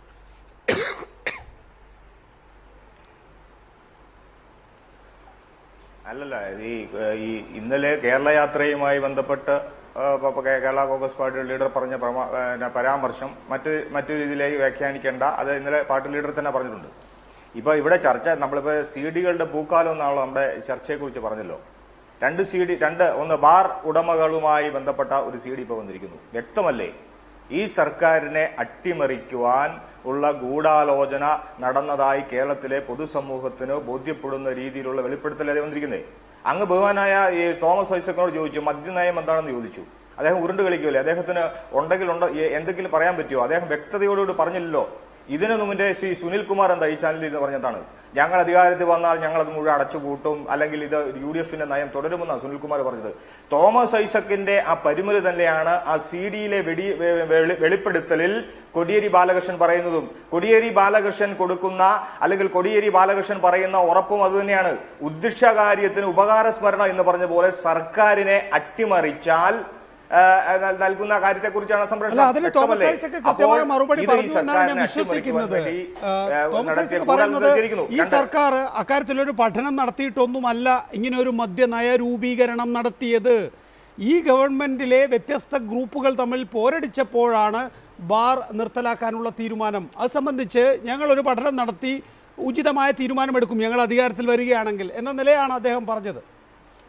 അല്ലല്ല ഇത് ഈ ഏഹ്, ഈ ഇന്നലെ കേരള യാത്രയുമായി ബന്ധപ്പെട്ട് ഏഹ്, പ- പ- കേരള കോൺഗ്രസ് പാർട്ടി ലീഡർ പറഞ്ഞ പ്രമാ- ഏഹ്, പരാമർശം മറ്റ് മറ്റു രീതിയിലേക്ക് വ്യാഖ്യാനിക്കേണ്ട അത് ഇന്നലെ പാർട്ടി ലീഡർ തന്നെ പറഞ്ഞിട്ടുണ്ട് ഇപ്പൊ ഇവിടെ ചർച്ച നമ്മളിപ്പോ സി ഡികളുടെ പൂക്കാലം എന്നാണല്ലോ നമ്മുടെ ചർച്ചയെക്കുറിച്ച് പറഞ്ഞല്ലോ രണ്ട് സി ഡി രണ്ട് ഒന്ന് ബാർ ഉടമകളുമായി ബന്ധപ്പെട്ട ഒരു സി ഡി ഇപ്പൊ വന്നിരിക്കുന്നു വ്യക്തമല്ലേ ഈ സർക്കാരിനെ അട്ടിമറിക്കുവാൻ ഉള്ള ഗൂഢാലോചന നടന്നതായി കേരളത്തിലെ പൊതുസമൂഹത്തിന് ബോധ്യപ്പെടുന്ന രീതിയിലുള്ള വെളിപ്പെടുത്തലല്ലേ വന്നിരിക്കുന്നത് അങ്ങ് ബഹുമാനായ ഈ തോമസ് ഐസക്കിനോട് ചോദിച്ചു മദ്യനയം എന്താണെന്ന് ചോദിച്ചു അദ്ദേഹം ഉരുണ്ട് കളിക്കുമല്ലേ അദ്ദേഹത്തിന് ഉണ്ടെങ്കിൽ ഉണ്ടോ എ- എന്തെങ്കിലും പറയാൻ പറ്റുമോ അദ്ദേഹം വ്യക്തതയോടുകൂടി പറഞ്ഞില്ലല്ലോ ഇതിനു മുമ്പേ ശ്രീ സുനിൽ കുമാർ എന്താ ഈ ചാനലിൽ ഇരുന്ന് പറഞ്ഞതാണ് ഞങ്ങൾ അധികാരത്തിൽ വന്നാൽ ഞങ്ങൾ അത് മുഴുവൻ അടച്ചുപൂട്ടും അല്ലെങ്കിൽ ഇത് യു ഡി എഫിന്റെ നയം തുടരുമെന്നാണ് സുനിൽകുമാർ പറഞ്ഞത് തോമസ് ഐസക്കിന്റെ ആ പരിമിതി തന്നെയാണ് ആ സി ഡിയിലെ വെടി വെ- വെളി- വെളിപ്പെടുത്തലിൽ കൊടിയേരി ബാലകൃഷ്ണൻ പറയുന്നതും കൊടിയേരി ബാലകൃഷ്ണൻ കൊടുക്കുന്ന അല്ലെങ്കിൽ കൊടിയേരി ബാലകൃഷ്ണൻ പറയുന്ന ഉറപ്പും അതുതന്നെയാണ് ഉദ്ദിഷ്ടകാര്യത്തിന് ഉപകാരസ്മരണ എന്ന് പറഞ്ഞ പോലെ സർക്കാരിനെ അട്ടിമറിച്ചാൽ ആ, നൽ- നൽകുന്ന കാര്യത്തെക്കുറിച്ചാണ് അല്ല സംരക്ഷണം അതിന് തോമസ് വ്യക്തമല്ലേ? ഐസക്ക് അപ്പോൾ കൃത്യമായ മറുപടി ഇത് ഈ പറഞ്ഞു എന്നാണ് ഞാൻ സർക്കാരിനെ വിശ്വസിക്കുന്നത് അട്ടിമറിക്കുവാൻ വേണ്ടി, ആ, ഏഹ്, തോമസ് നടത്തിയ ഐസക്ക് ഗൂഢാലോചന പറയുന്നത് നടത്തിയിരിക്കുന്നു. ഈ രണ്ട്. സർക്കാർ അക്കാര്യത്തിലൊരു പഠനം നടത്തിയിട്ടൊന്നുമല്ല ഇങ്ങനെ ഒരു മദ്യനയ രൂപീകരണം നടത്തിയത് ഈ ഗവൺമെന്റിലെ വ്യത്യസ്ത ഗ്രൂപ്പുകൾ തമ്മിൽ പോരടിച്ചപ്പോഴാണ് ബാർ നിർത്തലാക്കാനുള്ള തീരുമാനം അത് സംബന്ധിച്ച് ഞങ്ങളൊരു പഠനം നടത്തി ഉചിതമായ തീരുമാനമെടുക്കും ഞങ്ങൾ അധികാരത്തിൽ വരികയാണെങ്കിൽ എന്ന നിലയാണ് അദ്ദേഹം പറഞ്ഞത്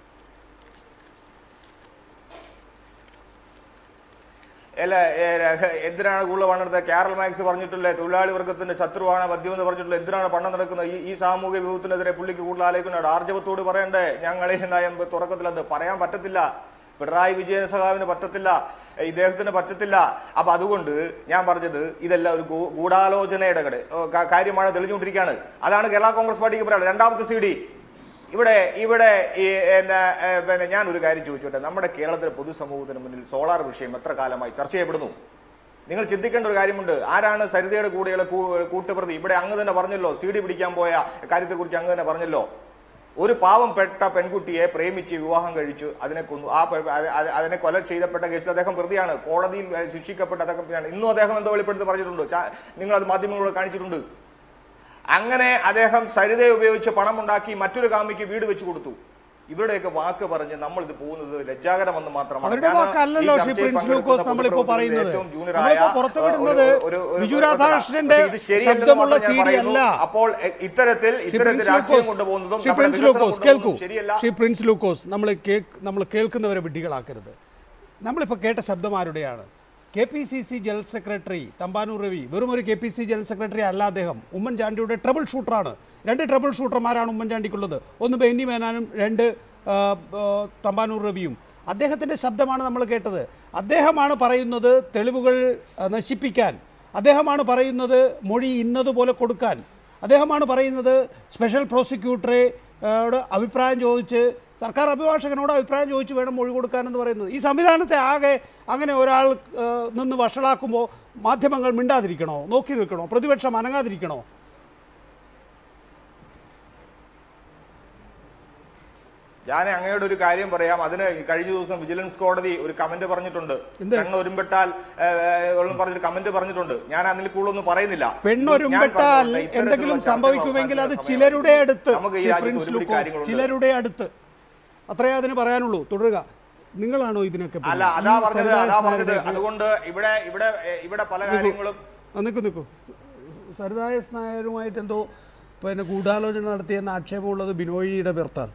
അല്ല ഏ, എന്തിനാണ് കൂടുതൽ പണെടുത്തത് കാരൽ മാക്സ് പറഞ്ഞിട്ടില്ലേ തൊഴിലാളി വർഗത്തിന്റെ ശത്രുവാണ് മദ്യം എന്ന് പറഞ്ഞിട്ടുള്ള എന്തിനാണ് പണം നടക്കുന്നത് ഈ ഈ സാമൂഹിക വിഭവത്തിനെതിരെ പുള്ളിക്ക് കൂടുതൽ ആലോചിക്കുന്നുണ്ട് ആർജവത്തോട് പറയണ്ടേ ഞങ്ങളെ നയം തുറക്കത്തിൽ അത് പറയാൻ പറ്റത്തില്ല പിണറായി വിജയൻ സഖാവിന് പറ്റത്തില്ല ഏ, ഇദ്ദേഹത്തിന് പറ്റത്തില്ല അപ്പൊ അതുകൊണ്ട് ഞാൻ പറഞ്ഞത് ഇതെല്ലാം ഒരു ഗൂ- ഗൂഢാലോചനയുടെ കട കാര്യമാണ് തെളിഞ്ഞുകൊണ്ടിരിക്കുകയാണ് അതാണ് കേരള കോൺഗ്രസ് പാർട്ടിക്ക് പറയാനുള്ളത് രണ്ടാമത്തെ സി ഡി ഇവിടെ ഇവിടെ ഈ എന്നാ, ഏ, പിന്നെ ഞാൻ ഒരു കാര്യം ചോദിച്ചോട്ടെ നമ്മുടെ കേരളത്തിലെ പൊതുസമൂഹത്തിന് മുന്നിൽ സോളാർ വിഷയം എത്ര കാലമായി ചർച്ച ചെയ്യപ്പെടുന്നു നിങ്ങൾ ചിന്തിക്കേണ്ട ഒരു കാര്യമുണ്ട് ആരാണ് സരിതയുടെ കൂടെയുള്ള കൂ- കൂട്ടുപ്രതി ഇവിടെ അങ്ങ് തന്നെ പറഞ്ഞല്ലോ സി ഡി പിടിക്കാൻ പോയ കാര്യത്തെക്കുറിച്ച് അങ്ങ് തന്നെ പറഞ്ഞല്ലോ ഒരു പാവം പെട്ട പെൺകുട്ടിയെ പ്രേമിച്ച് വിവാഹം കഴിച്ചു അതിനെ കൊന്നു ആ പെ- അ- അ- അതിനെ കൊല ചെയ്തപ്പെട്ട കേസിൽ അദ്ദേഹം പ്രതിയാണ് കോടതിയിൽ ഏ, ശിക്ഷിക്കപ്പെട്ട അദ്ദേഹം പ്രതിയാണ് ഇന്നും അദ്ദേഹം എന്തോ വെളിപ്പെടുത്തി പറഞ്ഞിട്ടുണ്ട് ചാ- നിങ്ങൾ അത് മാധ്യമങ്ങളോട് കാണിച്ചിട്ടുണ്ട് അങ്ങനെ അദ്ദേഹം സരിതയെ ഉപയോഗിച്ച് പണം ഉണ്ടാക്കി മറ്റൊരു കാമിക്ക് വീട് വെച്ച് കൊടുത്തു ഇവരുടെയൊക്കെ വാക്ക് പറഞ്ഞ് നമ്മൾ ഇത് പോകുന്നത് ലജ്ജാകരമെന്ന് മാത്രമാണ് അവരുടെ ഞാൻ വാക്കല്ലല്ലോ ഈ ശ്രീ ചർച്ചയിൽ പ്രിൻസ് ലൂക്കോസ് പങ്കെടുക്കുന്ന നമ്മളിപ്പോ പൊതുപ്രവർത്തകരിൽ പറയുന്നത് ഏറ്റവും junior ആയ, നമ്മളിപ്പോ പുറത്തുവിടുന്നത് ഒരു- ഒരു- ഒരു- ബിജു ഒരു- രാധാകൃഷ്ണന്റെ പക്ഷേ ഇത് ശരിയല്ലെന്ന് ശബ്ദമുള്ള മാത്രം സി ഞാൻ ഡി പറയുന്നു. അല്ല അപ്പോൾ എ, ഇത്തരത്തിൽ ശ്രീ ഇത്തരത്തിൽ പ്രിൻസ് രാഷ്ട്രീയം ലൂക്കോസ് കൊണ്ടുപോകുന്നതും ശ്രീ നമ്മുടെ പ്രിൻസ് വികസനം ലൂക്കോസ് കേൾക്കൂ കൊണ്ടുപോകുന്നതും ശരിയല്ല ശ്രീ പ്രിൻസ് ലൂക്കോസ് നമ്മൾ കേക്ക് നമ്മൾ കേൾക്കുന്നവരെ വിഡ്ഢികളാക്കരുത് നമ്മളിപ്പോൾ കേട്ട ശബ്ദം ആരുടെയാണ് K P C C general secretary Thampanoor Ravi വെറും ഒരു K P C general secretary അല്ല അദ്ദേഹം ഉമ്മൻചാണ്ടിയുടെ ട്രബിൾ ഷൂട്ടറാണ് രണ്ട് ട്രബിൾ ഷൂട്ടർമാരാണ് ഉമ്മൻചാണ്ടിക്കുള്ളത് ഒന്ന് ബെന്നി മേനാനും രണ്ട് ആ, ആ, തമ്പാനൂർ രവിയും അദ്ദേഹത്തിൻ്റെ ശബ്ദമാണ് നമ്മൾ കേട്ടത് അദ്ദേഹമാണ് പറയുന്നത് തെളിവുകൾ ആ, നശിപ്പിക്കാൻ അദ്ദേഹമാണ് പറയുന്നത് മൊഴി ഇന്നതുപോലെ കൊടുക്കാൻ അദ്ദേഹമാണ് പറയുന്നത് സ്പെഷ്യൽ പ്രോസിക്യൂട്ടറെ ആ, യോട് അഭിപ്രായം ചോദിച്ച് സർക്കാർ അഭിഭാഷകനോട് അഭിപ്രായം ചോദിച്ച് വേണം മൊഴി കൊടുക്കാനെന്ന് പറയുന്നത് ഈ സംവിധാനത്തെ ആകെ അങ്ങനെ ഒരാൾ ആ, നിന്ന് വഷളാക്കുമ്പോൾ മാധ്യമങ്ങൾ മിണ്ടാതിരിക്കണോ നോക്കി നിൽക്കണോ പ്രതിപക്ഷം അനങ്ങാതിരിക്കണോ ഞാൻ അങ്ങയുടെ ഒരു കാര്യം പറയാം അതിന് കഴിഞ്ഞ ദിവസം വിജിലൻസ് കോടതി ഒരു കമന്റ് പറഞ്ഞിട്ടുണ്ട് എന്ത്? പെണ്ണൊരുമ്പെട്ടാൽ ഏഹ്, പറഞ്ഞൊരു കമന്റ് പറഞ്ഞിട്ടുണ്ട് ഞാൻ അതിൽ കൂടുതലൊന്നും പറയുന്നില്ല പെണ്ണൊരുമ്പെട്ടാൽ ഞാൻ പറഞ്ഞോട്ടെ, ഇത്തരത്തിലുള്ള എന്തെങ്കിലും ചർച്ചകൾ സംഭവിക്കുമെങ്കിൽ അത് അവസാനിക്കുന്ന ചിലരുടെ അടുത്ത് നമുക്ക് ഈ ശ്രീ രാജ്യത്ത് പ്രിൻസ് ഒരുപിടി ലൂക്കോസ് കാര്യങ്ങളുണ്ട്. ചിലരുടെ അടുത്ത് അത്രേ അതിന് പറയാനുള്ളൂ തുടരുക നിങ്ങളാണോ ഇതിനൊക്കെ അല്ല പിന്നിൽ? അതാ ഈ പറഞ്ഞത് സരിതാ അതാ പറഞ്ഞത് നായരുടെ- അതുകൊണ്ട് ഇവിടെ ഇവിടെ ഏഹ്, ഇവിടെ പല നിൽക്കൂ. കാര്യങ്ങളും ആ, നിൽക്കൂ നിൽക്കൂ സരിതായ നായരുമായിട്ട് എന്തോ പിന്നെ ഗൂഢാലോചന നടത്തിയെന്ന ആക്ഷേപമുള്ളത് ബിനോയിയുടെ പേർത്താണ്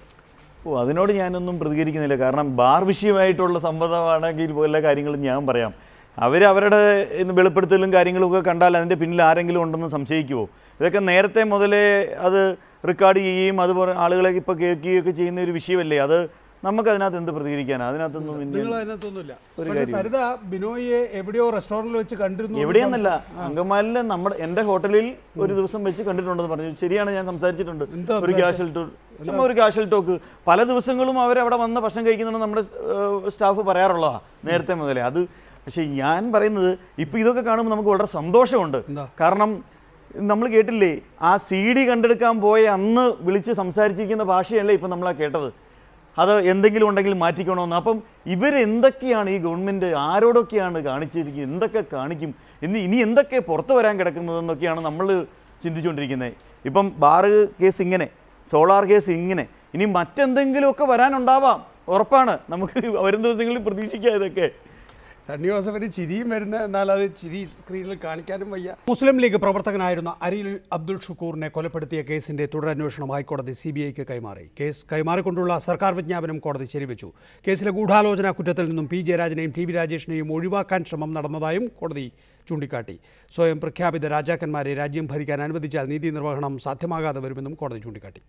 ഓ അതിനോട് ഞാനൊന്നും പ്രതികരിക്കുന്നില്ല കാരണം ബാർ വിഷയമായിട്ടുള്ള സംബന്ധമാണെങ്കിൽ പോലെ കാര്യങ്ങളും ഞാൻ പറയാം അവർ അവരുടെ ഇന്ന് വെളിപ്പെടുത്തലും കാര്യങ്ങളും ഒക്കെ കണ്ടാൽ അതിൻ്റെ പിന്നിൽ ആരെങ്കിലും ഉണ്ടെന്ന് സംശയിക്കുമോ ഇതൊക്കെ നേരത്തെ മുതലേ അത് റെക്കോർഡ് ചെയ്യുകയും അതുപോലെ ആളുകളെ ഇപ്പോൾ കേൾക്കുകയൊക്കെ ചെയ്യുന്ന ഒരു വിഷയമല്ലേ അത് നമുക്ക് അതിനകത്ത് എന്ത് പ്രതികരിക്കാനാണ് അതിനകത്തൊന്നും നിങ്ങൾ ഇന്ത്യ അതിനകത്തൊന്നുമില്ല ഒരു പക്ഷേ കാര്യമില്ല. സരിത ബിനോയിയെ എവിടെയോ റെസ്റ്റോറന്റിൽ വെച്ച് കണ്ടിരുന്നു എന്ന് എവിടെയെന്നല്ല സംശയം- ആ. അങ്കമാലിൽ നമ്മുടെ എൻ്റെ ഹോട്ടലിൽ ഒരു ദിവസം വെച്ച് കണ്ടിട്ടുണ്ടെന്ന് പറഞ്ഞു ശരിയാണ് ഞാൻ സംസാരിച്ചിട്ടുണ്ട് എന്താ ഒരു സംസാരിച്ചത്? കാഷ്വൽ ടോക്ക് ചുമ്മാ ഒരു കാഷ്വൽ ടോക്ക് പല ദിവസങ്ങളും അവരവിടെ വന്ന് ഭക്ഷണം കഴിക്കുന്നുണ്ട് നമ്മുടെ സ്റ്റാഫ് പറയാറുള്ളതാണ് നേരത്തെ മുതലേ അത് പക്ഷേ ഞാൻ പറയുന്നത് ഇപ്പം ഇതൊക്കെ കാണുമ്പോൾ നമുക്ക് വളരെ സന്തോഷമുണ്ട് കാരണം നമ്മൾ കേട്ടില്ലേ ആ സി ഡി കണ്ടെടുക്കാൻ പോയ അന്ന് വിളിച്ച് സംസാരിച്ചിരിക്കുന്ന ഭാഷയല്ലേ ഇപ്പം നമ്മളാ കേട്ടത് അത് എന്തെങ്കിലും ഉണ്ടെങ്കിൽ മാറ്റിക്കണമെന്ന് അപ്പം ഇവരെന്തൊക്കെയാണ് ഈ ഗവൺമെൻറ് ആരോടൊക്കെയാണ് കാണിച്ചിരിക്കുന്നത് എന്തൊക്കെ കാണിക്കും ഇനി ഇനി എന്തൊക്കെ പുറത്തു വരാൻ കിടക്കുന്നതെന്നൊക്കെയാണ് നമ്മൾ ചിന്തിച്ചുകൊണ്ടിരിക്കുന്നത് ഇപ്പം ബാറ് കേസ് ഇങ്ങനെ സോളാർ കേസ് ഇങ്ങനെ ഇനി മറ്റെന്തെങ്കിലുമൊക്കെ വരാനുണ്ടാവാം ഉറപ്പാണ് നമുക്ക് വരും ദിവസങ്ങളിൽ പ്രതീക്ഷിക്കാം ഇതൊക്കെ സണ്ണി ജോസഫിന് ചിരിയും വരുന്ന എന്നാൽ അത് ചിരി സ്ക്രീനിൽ കാണിക്കാനും വയ്യ മുസ്ലിം ലീഗ് പ്രവർത്തകനായിരുന്ന അരിൽ അബ്ദുൾ ഷുക്കൂറിനെ കൊലപ്പെടുത്തിയ കേസിന്റെ തുടരന്വേഷണം ഹൈക്കോടതി സി ബി ഐക്ക് കൈമാറി കേസ് കൈമാറിക്കൊണ്ടുള്ള സർക്കാർ വിജ്ഞാപനം കോടതി ശരിവെച്ചു കേസിലെ ഗൂഢാലോചന കുറ്റത്തിൽ നിന്നും പി ജയരാജനെയും ടി വി രാജേഷിനെയും ഒഴിവാക്കാൻ ശ്രമം നടന്നതായും കോടതി ചൂണ്ടിക്കാട്ടി സ്വയം പ്രഖ്യാപിത രാജാക്കന്മാരെ രാജ്യം ഭരിക്കാൻ അനുവദിച്ചാൽ നീതി നിർവഹണം സാധ്യമാകാതെ വരുമെന്നും കോടതി ചൂണ്ടിക്കാട്ടി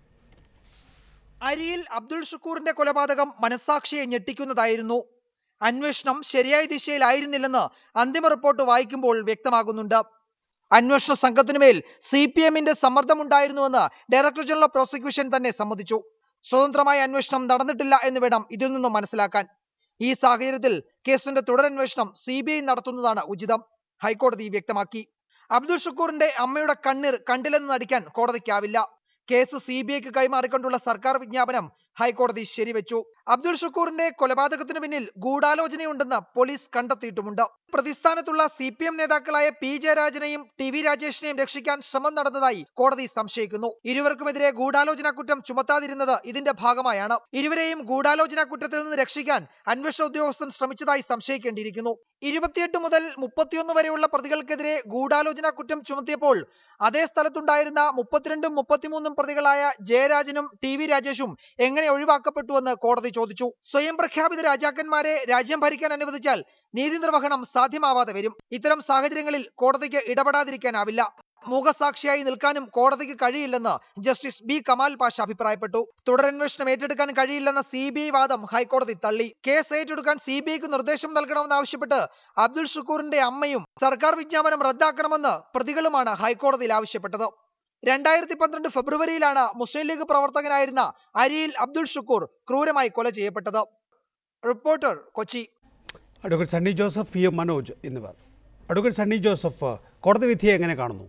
അരിയിൽ അബ്ദുൾ ഷുക്കൂറിന്റെ കൊലപാതകം മനസാക്ഷിയെ ഞെട്ടിക്കുന്നതായിരുന്നു അന്വേഷണം ശരിയായ ദിശയിലായിരുന്നില്ലെന്ന് അന്തിമ റിപ്പോർട്ട് വായിക്കുമ്പോൾ വ്യക്തമാകുന്നുണ്ട് അന്വേഷണ സംഘത്തിനുമേൽ സി പി എമ്മിന്റെ സമ്മർദ്ദമുണ്ടായിരുന്നുവെന്ന് ഡയറക്ടർ ജനറൽ ഓഫ് പ്രോസിക്യൂഷൻ തന്നെ സമ്മതിച്ചു സ്വതന്ത്രമായ അന്വേഷണം നടന്നിട്ടില്ല എന്ന് വേണം ഇതിൽ നിന്നും മനസ്സിലാക്കാൻ ഈ സാഹചര്യത്തിൽ കേസിന്റെ തുടരന്വേഷണം സി ബി ഐ നടത്തുന്നതാണ് ഉചിതം ഹൈക്കോടതി വ്യക്തമാക്കി അബ്ദുൾ ഷുക്കൂറിന്റെ അമ്മയുടെ കണ്ണീർ കണ്ടില്ലെന്ന് നടിക്കാൻ കോടതിക്കാവില്ല കേസ് സി ബി ഐക്ക് കൈമാറിക്കൊണ്ടുള്ള സർക്കാർ വിജ്ഞാപനം ഹൈക്കോടതി ശരിവെച്ചു അബ്ദുൾ ഷുക്കൂറിന്റെ കൊലപാതകത്തിനു പിന്നിൽ ഗൂഢാലോചനയുണ്ടെന്ന് പോലീസ് കണ്ടെത്തിയിട്ടുമുണ്ട് പ്രതിസ്ഥാനത്തുള്ള സി പി എം നേതാക്കളായ പി ജയരാജനെയും ടി വി രാജേഷിനെയും രക്ഷിക്കാൻ ശ്രമം നടന്നതായി കോടതി സംശയിക്കുന്നു ഇരുവർക്കുമെതിരെ ഗൂഢാലോചന കുറ്റം ചുമത്താതിരുന്നത് ഇതിന്റെ ഭാഗമായാണ് ഇരുവരെയും ഗൂഢാലോചന കുറ്റത്തിൽ നിന്ന് രക്ഷിക്കാൻ അന്വേഷണ ഉദ്യോഗസ്ഥൻ ശ്രമിച്ചതായി സംശയിക്കേണ്ടിയിരിക്കുന്നു ഇരുപത്തിയെട്ട് മുതൽ മുപ്പത്തിയൊന്ന് വരെയുള്ള പ്രതികൾക്കെതിരെ ഗൂഢാലോചന കുറ്റം ചുമത്തിയപ്പോൾ അതേ സ്ഥലത്തുണ്ടായിരുന്ന മുപ്പത്തിരണ്ടും മുപ്പത്തിമൂന്നും പ്രതികളായ ജയരാജനും ടി വി രാജേഷും എങ്ങനെ എങ്ങനെ ഒഴിവാക്കപ്പെട്ടുവെന്ന് കോടതി ചോദിച്ചു സ്വയം പ്രഖ്യാപിത രാജാക്കന്മാരെ രാജ്യം ഭരിക്കാൻ അനുവദിച്ചാൽ നീതി നിർവഹണം സാധ്യമാവാതെ വരും ഇത്തരം സാഹചര്യങ്ങളിൽ കോടതിക്ക് ഇടപെടാതിരിക്കാനാവില്ല മൂകസാക്ഷിയായി നിൽക്കാനും കോടതിക്ക് കഴിയില്ലെന്ന് ജസ്റ്റിസ് ബി കമാൽ പാഷ അഭിപ്രായപ്പെട്ടു തുടരന്വേഷണം ഏറ്റെടുക്കാൻ കഴിയില്ലെന്ന സി ബി ഐ വാദം ഹൈക്കോടതി തള്ളി കേസ് ഏറ്റെടുക്കാൻ സി ബി ഐക്ക് നിർദ്ദേശം നൽകണമെന്നാവശ്യപ്പെട്ട് അബ്ദുൾ ഷുക്കൂറിന്റെ അമ്മയും സർക്കാർ വിജ്ഞാപനം റദ്ദാക്കണമെന്ന് പ്രതികളുമാണ് ഹൈക്കോടതിയിൽ ആവശ്യപ്പെട്ടത് രണ്ടായിരത്തി പന്ത്രണ്ട് ഫെബ്രുവരിയിലാണ് മുസ്ലിം ലീഗ് പ്രവർത്തകനായിരുന്ന അരിയിൽ അബ്ദുൾ ഷുക്കൂർ ക്രൂരമായി കൊല ചെയ്യപ്പെട്ടത് reporter Kochi advocate Sunny Joseph P M Manoj എന്നിവർ അഡ്വക്കേറ്റ് സണ്ണി ജോസഫ് കോടതി വിധിയെ എങ്ങനെ കാണുന്നു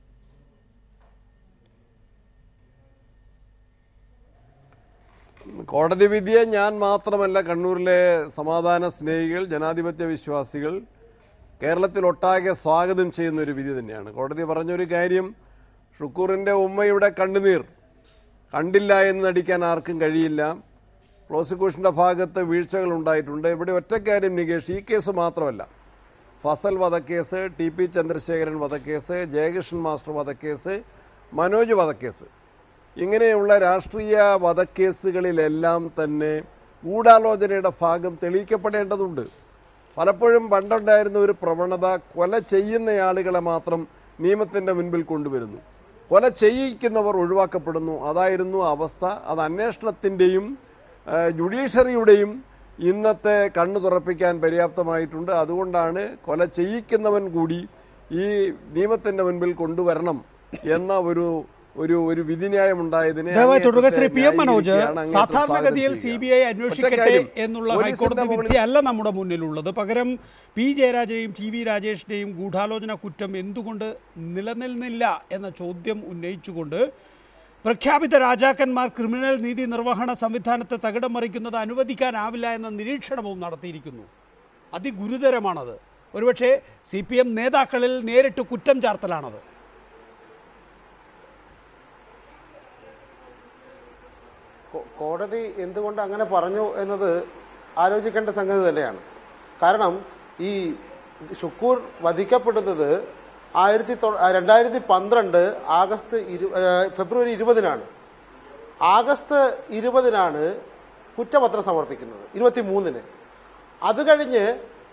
കോടതി വിധിയെ ഞാൻ മാത്രമല്ല കണ്ണൂരിലെ സമാധാന സ്നേഹികൾ ജനാധിപത്യ വിശ്വാസികൾ കേരളത്തിലൊട്ടാകെ സ്വാഗതം ചെയ്യുന്ന ഒരു വിധി തന്നെയാണ് കോടതി പറഞ്ഞൊരു കാര്യം ഷുക്കൂറിൻ്റെ ഉമ്മയുടെ കണ്ണുനീർ കണ്ടില്ല എന്ന് നടിക്കാൻ ആർക്കും കഴിയില്ല പ്രോസിക്യൂഷൻ്റെ ഭാഗത്ത് വീഴ്ചകൾ ഉണ്ടായിട്ടുണ്ട് ഇവിടെ ഒറ്റക്കാര്യം നികേഷ് ഈ കേസ് മാത്രമല്ല ഫസൽ വധക്കേസ് ടി പി ചന്ദ്രശേഖരൻ വധക്കേസ് ജയകൃഷ്ണൻ മാസ്റ്റർ വധക്കേസ് മനോജ് വധക്കേസ് ഇങ്ങനെയുള്ള രാഷ്ട്രീയ വധക്കേസുകളിലെല്ലാം തന്നെ ഗൂഢാലോചനയുടെ ഭാഗം തെളിയിക്കപ്പെടേണ്ടതുണ്ട് പലപ്പോഴും പണ്ടുണ്ടായിരുന്ന ഒരു പ്രവണത കൊല ചെയ്യുന്ന ആളുകളെ മാത്രം നിയമത്തിൻ്റെ മുൻപിൽ കൊണ്ടുവരുന്നു കൊല ചെയ്യിക്കുന്നവർ ഒഴിവാക്കപ്പെടുന്നു അതായിരുന്നു അവസ്ഥ അത് അന്വേഷണത്തിൻ്റെയും ജുഡീഷ്യറിയുടെയും ഇന്നത്തെ കണ്ണു തുറപ്പിക്കാൻ പര്യാപ്തമായിട്ടുണ്ട് അതുകൊണ്ടാണ് കൊല ചെയ്യിക്കുന്നവൻ കൂടി ഈ നിയമത്തിൻ്റെ മുൻപിൽ കൊണ്ടുവരണം എന്ന ഒരു ഒരു ഒരു വിധിന്യായം ഉണ്ടായതിനെ ദയവായി തുടരുക ശ്രീ അങ്ങേയറ്റത്തെ പി എം മനോജ് ന്യായീകരിക്കുകയാണ്, അങ്ങേയറ്റം സാധാരണഗതിയിൽ സ്വാഗതം സി ബി ചെയ്യുക. ഐ അന്വേഷിക്കട്ടെ ഒറ്റക്കാര്യം, എന്നുള്ള പോലീസിന്റെ ഹൈക്കോടതി മുകളിൽ- വിധിയല്ല നമ്മുടെ മുന്നിലുള്ളത് പകരം പി ജയരാജനെയും ടി വി രാജേഷിനെയും ഗൂഢാലോചന കുറ്റം എന്തുകൊണ്ട് നിലനിൽന്നില്ല എന്ന ചോദ്യം ഉന്നയിച്ചുകൊണ്ട് പ്രഖ്യാപിത രാജാക്കന്മാർ ക്രിമിനൽ നീതി നിർവഹണ സംവിധാനത്തെ തകിടം മറിക്കുന്നത് അനുവദിക്കാനാവില്ല എന്ന നിരീക്ഷണവും നടത്തിയിരിക്കുന്നു അതിഗുരുതരമാണത് ഒരുപക്ഷെ സി പി എം നേതാക്കളിൽ നേരിട്ട് കുറ്റം ചാർത്തലാണത് കോ- കോടതി എന്തുകൊണ്ട് അങ്ങനെ പറഞ്ഞു എന്നത് ആലോചിക്കേണ്ട സംഗതി തന്നെയാണ് കാരണം ഈ ഷുക്കൂർ വധിക്കപ്പെടുന്നത് ആയിരത്തി തൊ- രണ്ടായിരത്തി പന്ത്രണ്ട് ആഗസ്റ്റ് ഇരു ഏഹ് ഫെബ്രുവരി ഇരുപതിനാണ് ആഗസ്റ്റ് ഇരുപതിനാണ് കുറ്റപത്രം സമർപ്പിക്കുന്നത് ഇരുപത്തി മൂന്നിന് അത് കഴിഞ്ഞ്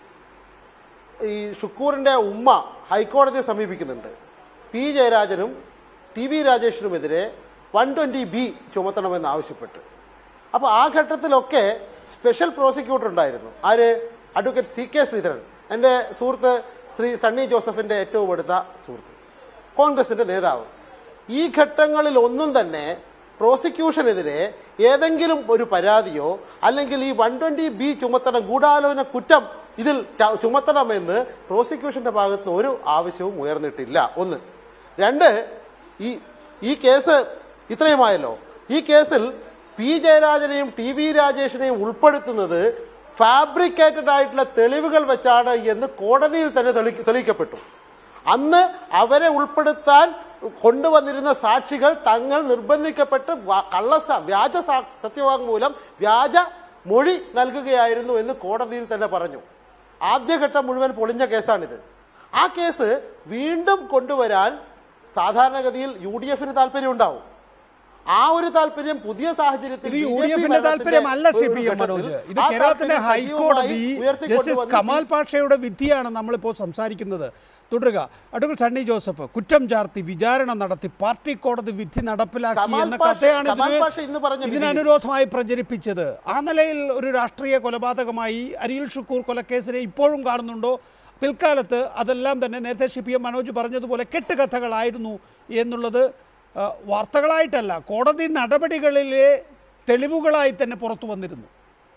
ഈ ഷുക്കൂറിൻ്റെ ഉമ്മ ഹൈക്കോടതിയെ സമീപിക്കുന്നുണ്ട് പി ജയരാജനും ടി വി രാജേഷിനുമെതിരെ വൺ ട്വൻറ്റി ബി ചുമത്തണമെന്ന് ആവശ്യപ്പെട്ട് അപ്പോൾ ആ ഘട്ടത്തിലൊക്കെ സ്പെഷ്യൽ പ്രോസിക്യൂട്ടർ ഉണ്ടായിരുന്നു ആര് അഡ്വക്കേറ്റ് സി കെ ശ്രീധരൻ എൻ്റെ സുഹൃത്ത് ശ്രീ സണ്ണി ജോസഫിൻ്റെ ഏറ്റവും അടുത്ത സുഹൃത്ത് കോൺഗ്രസിൻ്റെ നേതാവ് ഈ ഘട്ടങ്ങളിൽ ഒന്നും തന്നെ പ്രോസിക്യൂഷനെതിരെ ഏതെങ്കിലും ഒരു പരാതിയോ അല്ലെങ്കിൽ ഈ വൺ ട്വൻറ്റി ബി ചുമത്തണം ഗൂഢാലോചന കുറ്റം ഇതിൽ ച- ചുമത്തണമെന്ന് പ്രോസിക്യൂഷന്റെ ഭാഗത്ത് ഒരു ആവശ്യവും ഉയർന്നിട്ടില്ല ഒന്ന് രണ്ട് ഈ ഈ കേസ് ഇത്രയുമായല്ലോ ഈ കേസിൽ പി ജയരാജനെയും ടി വി രാജേഷിനെയും ഉൾപ്പെടുത്തുന്നത് ഫാബ്രിക്കേറ്റഡ് ആയിട്ടുള്ള തെളിവുകൾ വെച്ചാണ് എന്ന് കോടതിയിൽ തന്നെ തെളി തെളിയിക്കപ്പെട്ടു അന്ന് അവരെ ഉൾപ്പെടുത്താൻ കൊണ്ടുവന്നിരുന്ന സാക്ഷികൾ തങ്ങൾ നിർബന്ധിക്കപ്പെട്ട് വ- കള്ള സ- വ്യാജ സാ- സത്യവാങ്മൂലം വ്യാജ മൊഴി നൽകുകയായിരുന്നു എന്ന് കോടതിയിൽ തന്നെ പറഞ്ഞു ആദ്യഘട്ടം മുഴുവൻ പൊളിഞ്ഞ കേസാണിത് ആ കേസ് വീണ്ടും കൊണ്ടുവരാൻ സാധാരണഗതിയിൽ യു ഡി എഫിന് താല്പര്യം ഉണ്ടാവും ആ ഒരു താല്പര്യം പുതിയ സാഹചര്യത്തിൽ ഇത് യു BJP ഡി എഫിന്റെ ഭരണത്തിന്റെ താല്പര്യമല്ല സി ഒരു പി എം ഘട്ടത്തിൽ മനോജ് ഇത് ആ കേരളത്തിന്റെ താല്പര്യം ഹൈക്കോടതി സജീവമായി ഉയർത്തിക്കൊണ്ടുവന്ന് ജസ്റ്റിസ് കമാൽ പാഷയുടെ വിധിയാണ് നമ്മളിപ്പോൾ സംസാരിക്കുന്നത് തുടരുക അഡ്വക്കേറ്റ് സണ്ണി ജോസഫ് കുറ്റം ചാർത്തി വിചാരണ നടത്തി പാർട്ടി കോടതി വിധി നടപ്പിലാക്കി കമാൽ എന്ന പാഷ- കഥയാണ് കമാൽ ഇതിന് പാഷ ഇന്ന് പറഞ്ഞ വിധി. ഇതിനനുരോധമായി പ്രചരിപ്പിച്ചത് ആ നിലയിൽ ഒരു രാഷ്ട്രീയ കൊലപാതകമായി അരിയിൽ ഷുക്കൂർ കൊലക്കേസിനെ ഇപ്പോഴും കാണുന്നുണ്ടോ പിൽക്കാലത്ത് അതെല്ലാം തന്നെ നേരത്തെ ഷി പി എം മനോജ് പറഞ്ഞതുപോലെ കെട്ടുകഥകളായിരുന്നു എന്നുള്ളത് ആ, വാർത്തകളായിട്ടല്ല കോടതി നടപടികളിലെ തെളിവുകളായി തന്നെ പുറത്തു വന്നിരുന്നു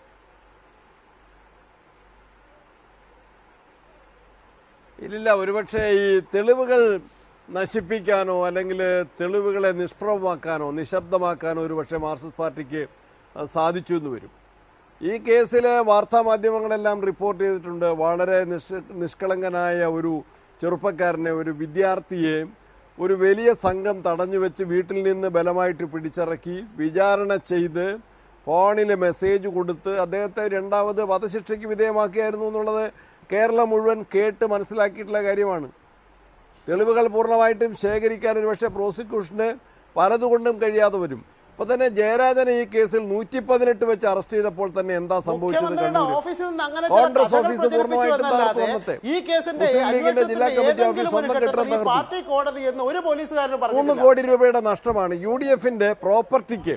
ഇല്ലില്ല ഒരുപക്ഷെ ഈ തെളിവുകൾ നശിപ്പിക്കാനോ അല്ലെങ്കിൽ തെളിവുകളെ നിഷ്പ്രഭമാക്കാനോ നിശബ്ദമാക്കാനോ ഒരുപക്ഷെ മാർക്സിസ്റ്റ് പാർട്ടിക്ക് അഹ് സാധിച്ചു എന്ന് വരും ഈ കേസിലെ വാർത്താമാധ്യമങ്ങളെല്ലാം റിപ്പോർട്ട് ചെയ്തിട്ടുണ്ട് വളരെ നിഷ് നിഷ്കളങ്കനായ ഒരു ചെറുപ്പക്കാരനെ ഒരു വിദ്യാർത്ഥിയെ ഒരു വലിയ സംഘം തടഞ്ഞു വെച്ച് വീട്ടിൽ നിന്ന് ബലമായിട്ട് പിടിച്ചിറക്കി വിചാരണ ചെയ്ത് ഫോണിൽ മെസ്സേജ് കൊടുത്ത് അദ്ദേഹത്തെ രണ്ടാമത് വധശിക്ഷയ്ക്ക് വിധേയമാക്കിയായിരുന്നു എന്നുള്ളത് കേരളം മുഴുവൻ കേട്ട് മനസ്സിലാക്കിയിട്ടുള്ള കാര്യമാണ് തെളിവുകൾ പൂർണ്ണമായിട്ടും ശേഖരിക്കാൻ ഒരുപക്ഷെ പ്രോസിക്യൂഷന് പലതുകൊണ്ടും കഴിയാതെ വരും ഇപ്പൊ തന്നെ ജയരാജനെ ഈ കേസിൽ നൂറ്റി പതിനെട്ട് വെച്ച് അറസ്റ്റ് ചെയ്തപ്പോൾ തന്നെ എന്താ സംഭവിച്ചത് മുഖ്യമന്ത്രിയുടെ കണ്ണൂരിൽ ഓഫീസിൽ നിന്ന് അങ്ങനെ ചില കോൺഗ്രസ് കഥകൾ ഓഫീസ് പ്രചരിപ്പിച്ചു പൂർണ്ണമായിട്ടും എന്നല്ലാതെ തകർത്ത് ഈ കേസിന്റെ മുസ്ലിം ലീഗിന്റെ ജില്ലാ അന്വേഷണത്തിന്റെ കമ്മിറ്റി ഓഫീസ് ഏതെങ്കിലും ഒരു സ്വന്തം കെട്ടിടം ഘട്ടത്തിൽ ഈ തകർത്തു പാർട്ടി കോടതി എന്ന് ഒരു പോലീസുകാരനും മൂന്ന് പറഞ്ഞില്ല കോടി രൂപയുടെ നഷ്ടമാണ് യു ഡി എഫിന്റെ പ്രോപ്പർട്ടിക്ക്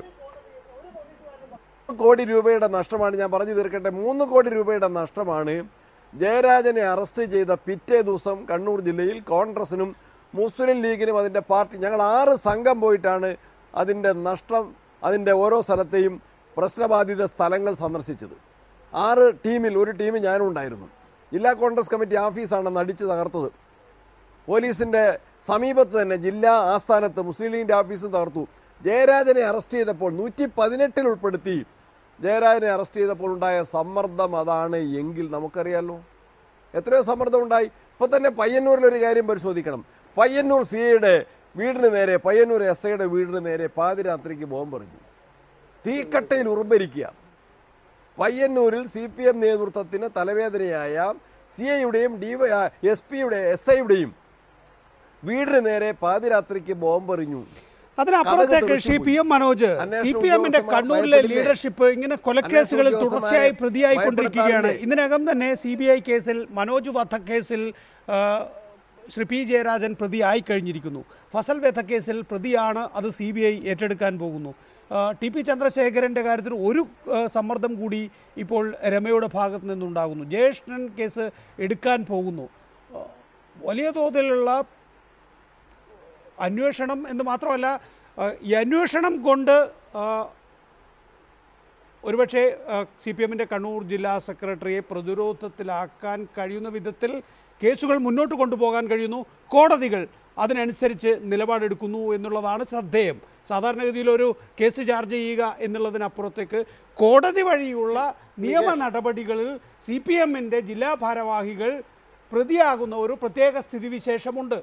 കോടി രൂപയുടെ നഷ്ടമാണ് ഞാൻ പറഞ്ഞു തീർക്കട്ടെ മൂന്ന് കോടി രൂപയുടെ നഷ്ടമാണ് ജയരാജനെ അറസ്റ്റ് ചെയ്ത പിറ്റേ ദിവസം കണ്ണൂർ ജില്ലയിൽ കോൺഗ്രസിനും മുസ്ലിം ലീഗിനും അതിൻ്റെ പാർട്ടി ഞങ്ങൾ ആറ് സംഘം പോയിട്ടാണ് അതിൻ്റെ നഷ്ടം അതിൻ്റെ ഓരോ സ്ഥലത്തെയും പ്രശ്നബാധിത സ്ഥലങ്ങൾ സന്ദർശിച്ചത് ആറ് ടീമിൽ ഒരു ടീമിൽ ഞാനും ഉണ്ടായിരുന്നു ജില്ലാ കോൺഗ്രസ് കമ്മിറ്റി ഓഫീസാണ് അടിച്ച് തകർത്തത് പോലീസിന്റെ സമീപത്ത് തന്നെ ജില്ലാ ആസ്ഥാനത്ത് മുസ്ലിം ലീഗിന്റെ ഓഫീസ് തകർത്തു ജയരാജനെ അറസ്റ്റ് ചെയ്തപ്പോൾ നൂറ്റി പതിനെട്ടിൽ ഉൾപ്പെടുത്തി ജയരാജനെ അറസ്റ്റ് ചെയ്തപ്പോൾ ഉണ്ടായ സമ്മർദ്ദം അതാണ് എങ്കിൽ നമുക്കറിയാലോ എത്രയോ സമ്മർദ്ദം ഉണ്ടായി ഇപ്പൊ തന്നെ പയ്യന്നൂരിൽ ഒരു കാര്യം പരിശോധിക്കണം പയ്യന്നൂർ സി ഐയുടെ വീടിന് നേരെ പയ്യന്നൂർ എസ് ഐയുടെ വീടിന് നേരെ പാതിരാത്രിക്ക് ബോംബെറിഞ്ഞു തീക്കട്ടയിൽ ഉറുമ്പരിക്കുക പയ്യന്നൂരിൽ സി പി എം നേതൃത്വത്തിന് തലവേദനയായ സി ഐയുടെയും ഡി എസ് പിയുടെ എസ് ഐയുടെയും വീടിന് നേരെ പാതിരാത്രിക്ക് ബോംബെറിഞ്ഞു അതിനപ്പുറത്തേക്ക് Shri P M Manoj C P എമ്മിന്റെ കണ്ണൂരിലെ ലീഡർഷിപ്പ് ഇങ്ങനെ കൊലക്കേസുകളിൽ തുടർച്ചയായി പ്രതിയായിക്കൊണ്ടിരിക്കുകയാണ് ഇതിനകം തന്നെ സി ബി ഐ കേസിൽ മനോജ് വധക്കേസിൽ ആ, ശ്രീ പി ജയരാജൻ പ്രതിയായി കഴിഞ്ഞിരിക്കുന്നു ഫസൽ വധക്കേസിൽ പ്രതിയാണ് അത് സി ബി ഐ ഏറ്റെടുക്കാൻ പോകുന്നു ആ, ടി പി ചന്ദ്രശേഖരൻ്റെ കാര്യത്തിൽ ഒരു ആ, സമ്മർദ്ദം കൂടി ഇപ്പോൾ രമയുടെ ഭാഗത്ത് നിന്നുണ്ടാകുന്നു ജ്യേഷ്ഠൻ കേസ് എടുക്കാൻ പോകുന്നു ആ, വലിയ തോതിലുള്ള അന്വേഷണം എന്ന് മാത്രമല്ല ആ, ഈ അന്വേഷണം കൊണ്ട് ആ, ഒരുപക്ഷെ സി പി എമ്മിൻ്റെ കണ്ണൂർ ജില്ലാ സെക്രട്ടറിയെ പ്രതിരോധത്തിലാക്കാൻ കഴിയുന്ന വിധത്തിൽ കേസുകൾ മുന്നോട്ട് കൊണ്ടുപോകാൻ കഴിയുന്നു കോടതികൾ അതിനനുസരിച്ച് നിലപാടെടുക്കുന്നു എന്നുള്ളതാണ് ശ്രദ്ധേയം സാധാരണഗതിയിൽ ഒരു കേസ് ചാർജ് ചെയ്യുക എന്നുള്ളതിനപ്പുറത്തേക്ക് കോടതി വഴിയുള്ള നിയമ നടപടികളിൽ സി പി എമ്മിൻ്റെ ജില്ലാ ഭാരവാഹികൾ പ്രതിയാകുന്ന ഒരു പ്രത്യേക സ്ഥിതിവിശേഷമുണ്ട്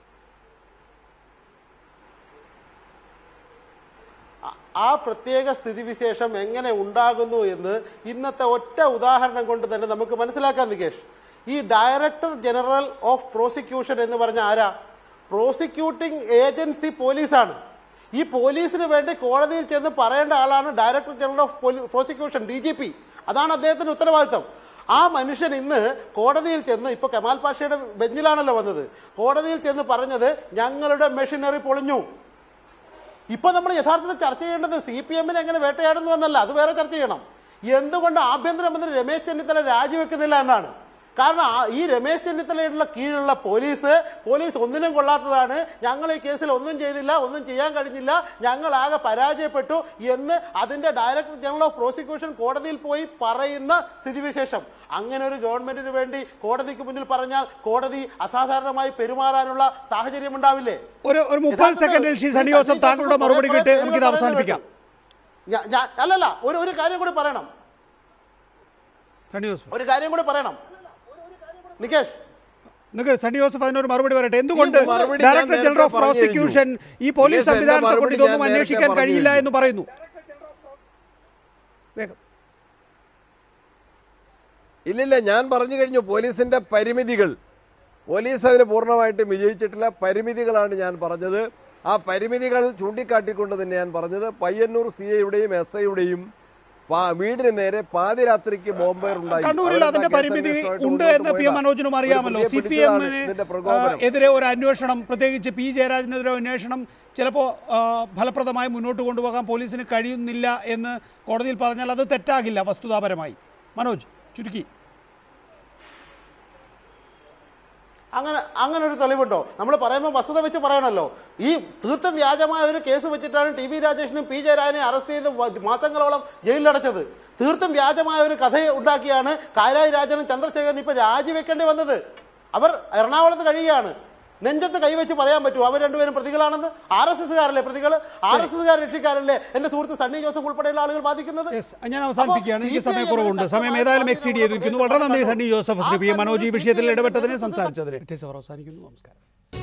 ആ പ്രത്യേക സ്ഥിതിവിശേഷം എങ്ങനെ ഉണ്ടാകുന്നു എന്ന് ഇന്നത്തെ ഒറ്റ ഉദാഹരണം കൊണ്ട് തന്നെ നമുക്ക് മനസ്സിലാക്കാം നികേഷ് ഈ ഡയറക്ടർ ജനറൽ ഓഫ് പ്രോസിക്യൂഷൻ എന്ന് പറഞ്ഞ ആരാ പ്രോസിക്യൂട്ടിംഗ് ഏജൻസി പോലീസാണ് ഈ പോലീസിന് വേണ്ടി കോടതിയിൽ ചെന്ന് പറയേണ്ട ആളാണ് director general of prosecution D G P അതാണ് അദ്ദേഹത്തിന്റെ ഉത്തരവാദിത്തം ആ മനുഷ്യൻ ഇന്ന് കോടതിയിൽ ചെന്ന് ഇപ്പൊ കമാൽ പാഷയുടെ ബെഞ്ചിലാണല്ലോ വന്നത് കോടതിയിൽ ചെന്ന് പറഞ്ഞത് ഞങ്ങളുടെ മെഷീനറി പൊളിഞ്ഞു ഇപ്പൊ നമ്മൾ യഥാർത്ഥത്തിൽ ചർച്ച ചെയ്യേണ്ടത് സി പി എമ്മിനെ എങ്ങനെ വേട്ടയാടുന്നു എന്നല്ല അത് വേറെ ചർച്ച ചെയ്യണം എന്തുകൊണ്ട് ആഭ്യന്തരമന്ത്രി രമേശ് ചെന്നിത്തല രാജിവെക്കുന്നില്ല എന്നാണ് കാരണം ആ- ഈ രമേശ് ചെന്നിത്തലയുടെ കീഴിലുള്ള പോലീസ് പോലീസ് ഒന്നിനും കൊള്ളാത്തതാണ് ഞങ്ങൾ ഈ കേസിൽ ഒന്നും ചെയ്തില്ല ഒന്നും ചെയ്യാൻ കഴിഞ്ഞില്ല ഞങ്ങൾ ആകെ പരാജയപ്പെട്ടു എന്ന് അതിന്റെ ഡയറക്ടർ ജനറൽ ഓഫ് പ്രോസിക്യൂഷൻ കോടതിയിൽ പോയി പറയുന്ന സ്ഥിതിവിശേഷം അങ്ങനെ ഒരു ഗവൺമെന്റിന് വേണ്ടി കോടതിക്ക് മുന്നിൽ പറഞ്ഞാൽ കോടതി അസാധാരണമായി പെരുമാറാനുള്ള സാഹചര്യം ഉണ്ടാവില്ലേ ഒരു ഒരു മുപ്പത് സെക്കൻഡിൽ ശ്രീ സണ്ണി ജോസഫ് താങ്കളുടെ മറുപടി കേട്ട് നമുക്കിത് അവസാനിപ്പിക്കാം ഞാ- ഞാൻ- അല്ലല്ല ഒരു ഒരു കാര്യം കൂടി പറയണം സണ്ണി ജോസഫ് ഒരു കാര്യം കൂടി പറയണം നികേഷ് നിങ്ങൾക്ക് സണ്ണി ജോസഫ് അതിനൊരു മറുപടി പറയട്ടെ എന്തുകൊണ്ട് ഈ മറുപടി ഞാൻ ഡയറക്ടർ ജനറൽ നേരത്തെ ഓഫ് പറഞ്ഞു പ്രോസിക്യൂഷൻ കഴിഞ്ഞു. ഈ പോലീസ് ദിനേശ്, എന്റെ സംവിധാനത്തെ കൊണ്ട് മറുപടി ഇതൊന്നും ഞാൻ നേരത്തെ അന്വേഷിക്കാൻ പറഞ്ഞു കഴിയില്ല കഴിഞ്ഞു. എന്ന് പറയുന്നു വേഗം ഇല്ലില്ല ഞാൻ പറഞ്ഞു കഴിഞ്ഞു പോലീസിന്റെ പരിമിതികൾ പോലീസ് അതിന് പൂർണ്ണമായിട്ടും വിജയിച്ചിട്ടില്ല പരിമിതികളാണ് ഞാൻ പറഞ്ഞത് ആ പരിമിതികൾ ചൂണ്ടിക്കാട്ടിക്കൊണ്ട് തന്നെ ഞാൻ പറഞ്ഞത് പയ്യന്നൂർ സി ഐയുടെയും എസ് ഐയുടെയും വീടിന് നേരെ പാതിരാത്രിക്ക് ബോംബേർ ഉണ്ടായി കണ്ണൂരിൽ അവരെന്താ അതിന്റെ കേസ് പരിമിതി അന്വേഷണമായിട്ട് ഉണ്ട് മുന്നോട്ട് എന്ന് പി എം പോയതാ. മനോജിനും ഒരു അറിയാമല്ലോ പ്രതിയെ സി പി പിടിച്ചതാണ് എമ്മിന് ഇതിന്റെ പ്രകോപനം എതിരെ ഒരു അന്വേഷണം പ്രത്യേകിച്ച് പി ജയരാജനെതിരെ അന്വേഷണം ചിലപ്പോൾ ഫലപ്രദമായി മുന്നോട്ട് കൊണ്ടുപോകാൻ പോലീസിന് കഴിയുന്നില്ല എന്ന് കോടതിയിൽ പറഞ്ഞാൽ അത് തെറ്റാകില്ല വസ്തുതാപരമായി മനോജ് ചുരുക്കി അങ്ങനെ അങ്ങനെ ഒരു തെളിവുണ്ടോ നമ്മൾ പറയുമ്പോൾ വസ്തുത വെച്ച് പറയണല്ലോ ഈ തീർത്തും വ്യാജമായ ഒരു കേസ് വെച്ചിട്ടാണ് ടി വി രാജേഷിനും പി ജയരാജനെ അറസ്റ്റ് ചെയ്ത് വ- മാസങ്ങളോളം ജയിലിലടച്ചത് തീർത്തും വ്യാജമായ ഒരു കഥ ഉണ്ടാക്കിയാണ് കാരായി രാജനും ചന്ദ്രശേഖരനും ഇപ്പൊ രാജിവെക്കേണ്ടി വന്നത് അവർ എറണാകുളത്ത് കഴിയുകയാണ് നെഞ്ചത്ത് കൈവച്ച് പറയാൻ പറ്റുമോ അവർ രണ്ടുപേരും പ്രതികളാണെന്ന് ആർ എസ് എസ്സുകാരല്ലേ പ്രതികൾ ആർ എസ് എസ്സുകാർ രക്ഷിക്കാരല്ലേ എന്റെ സുഹൃത്ത് സണ്ണി ജോസഫ് ഉൾപ്പെടെയുള്ള ആളുകൾ ബാധിക്കുന്നത് ഞാൻ അവസാനിപ്പിക്കുകയാണ് എനിക്ക് സമയക്കുറവുണ്ട് സമയം ഏതായാലും എക്സീഡ് ചെയ്തിരിക്കുന്നു വളരെ നന്ദി സണ്ണി ജോസഫ് ശ്രീ പി എം മനോജ് ഈ വിഷയത്തിൽ ഇടപെട്ടതിനെ സംസാരിച്ചതിന് അവസാനിക്കുന്നു നമസ്കാരം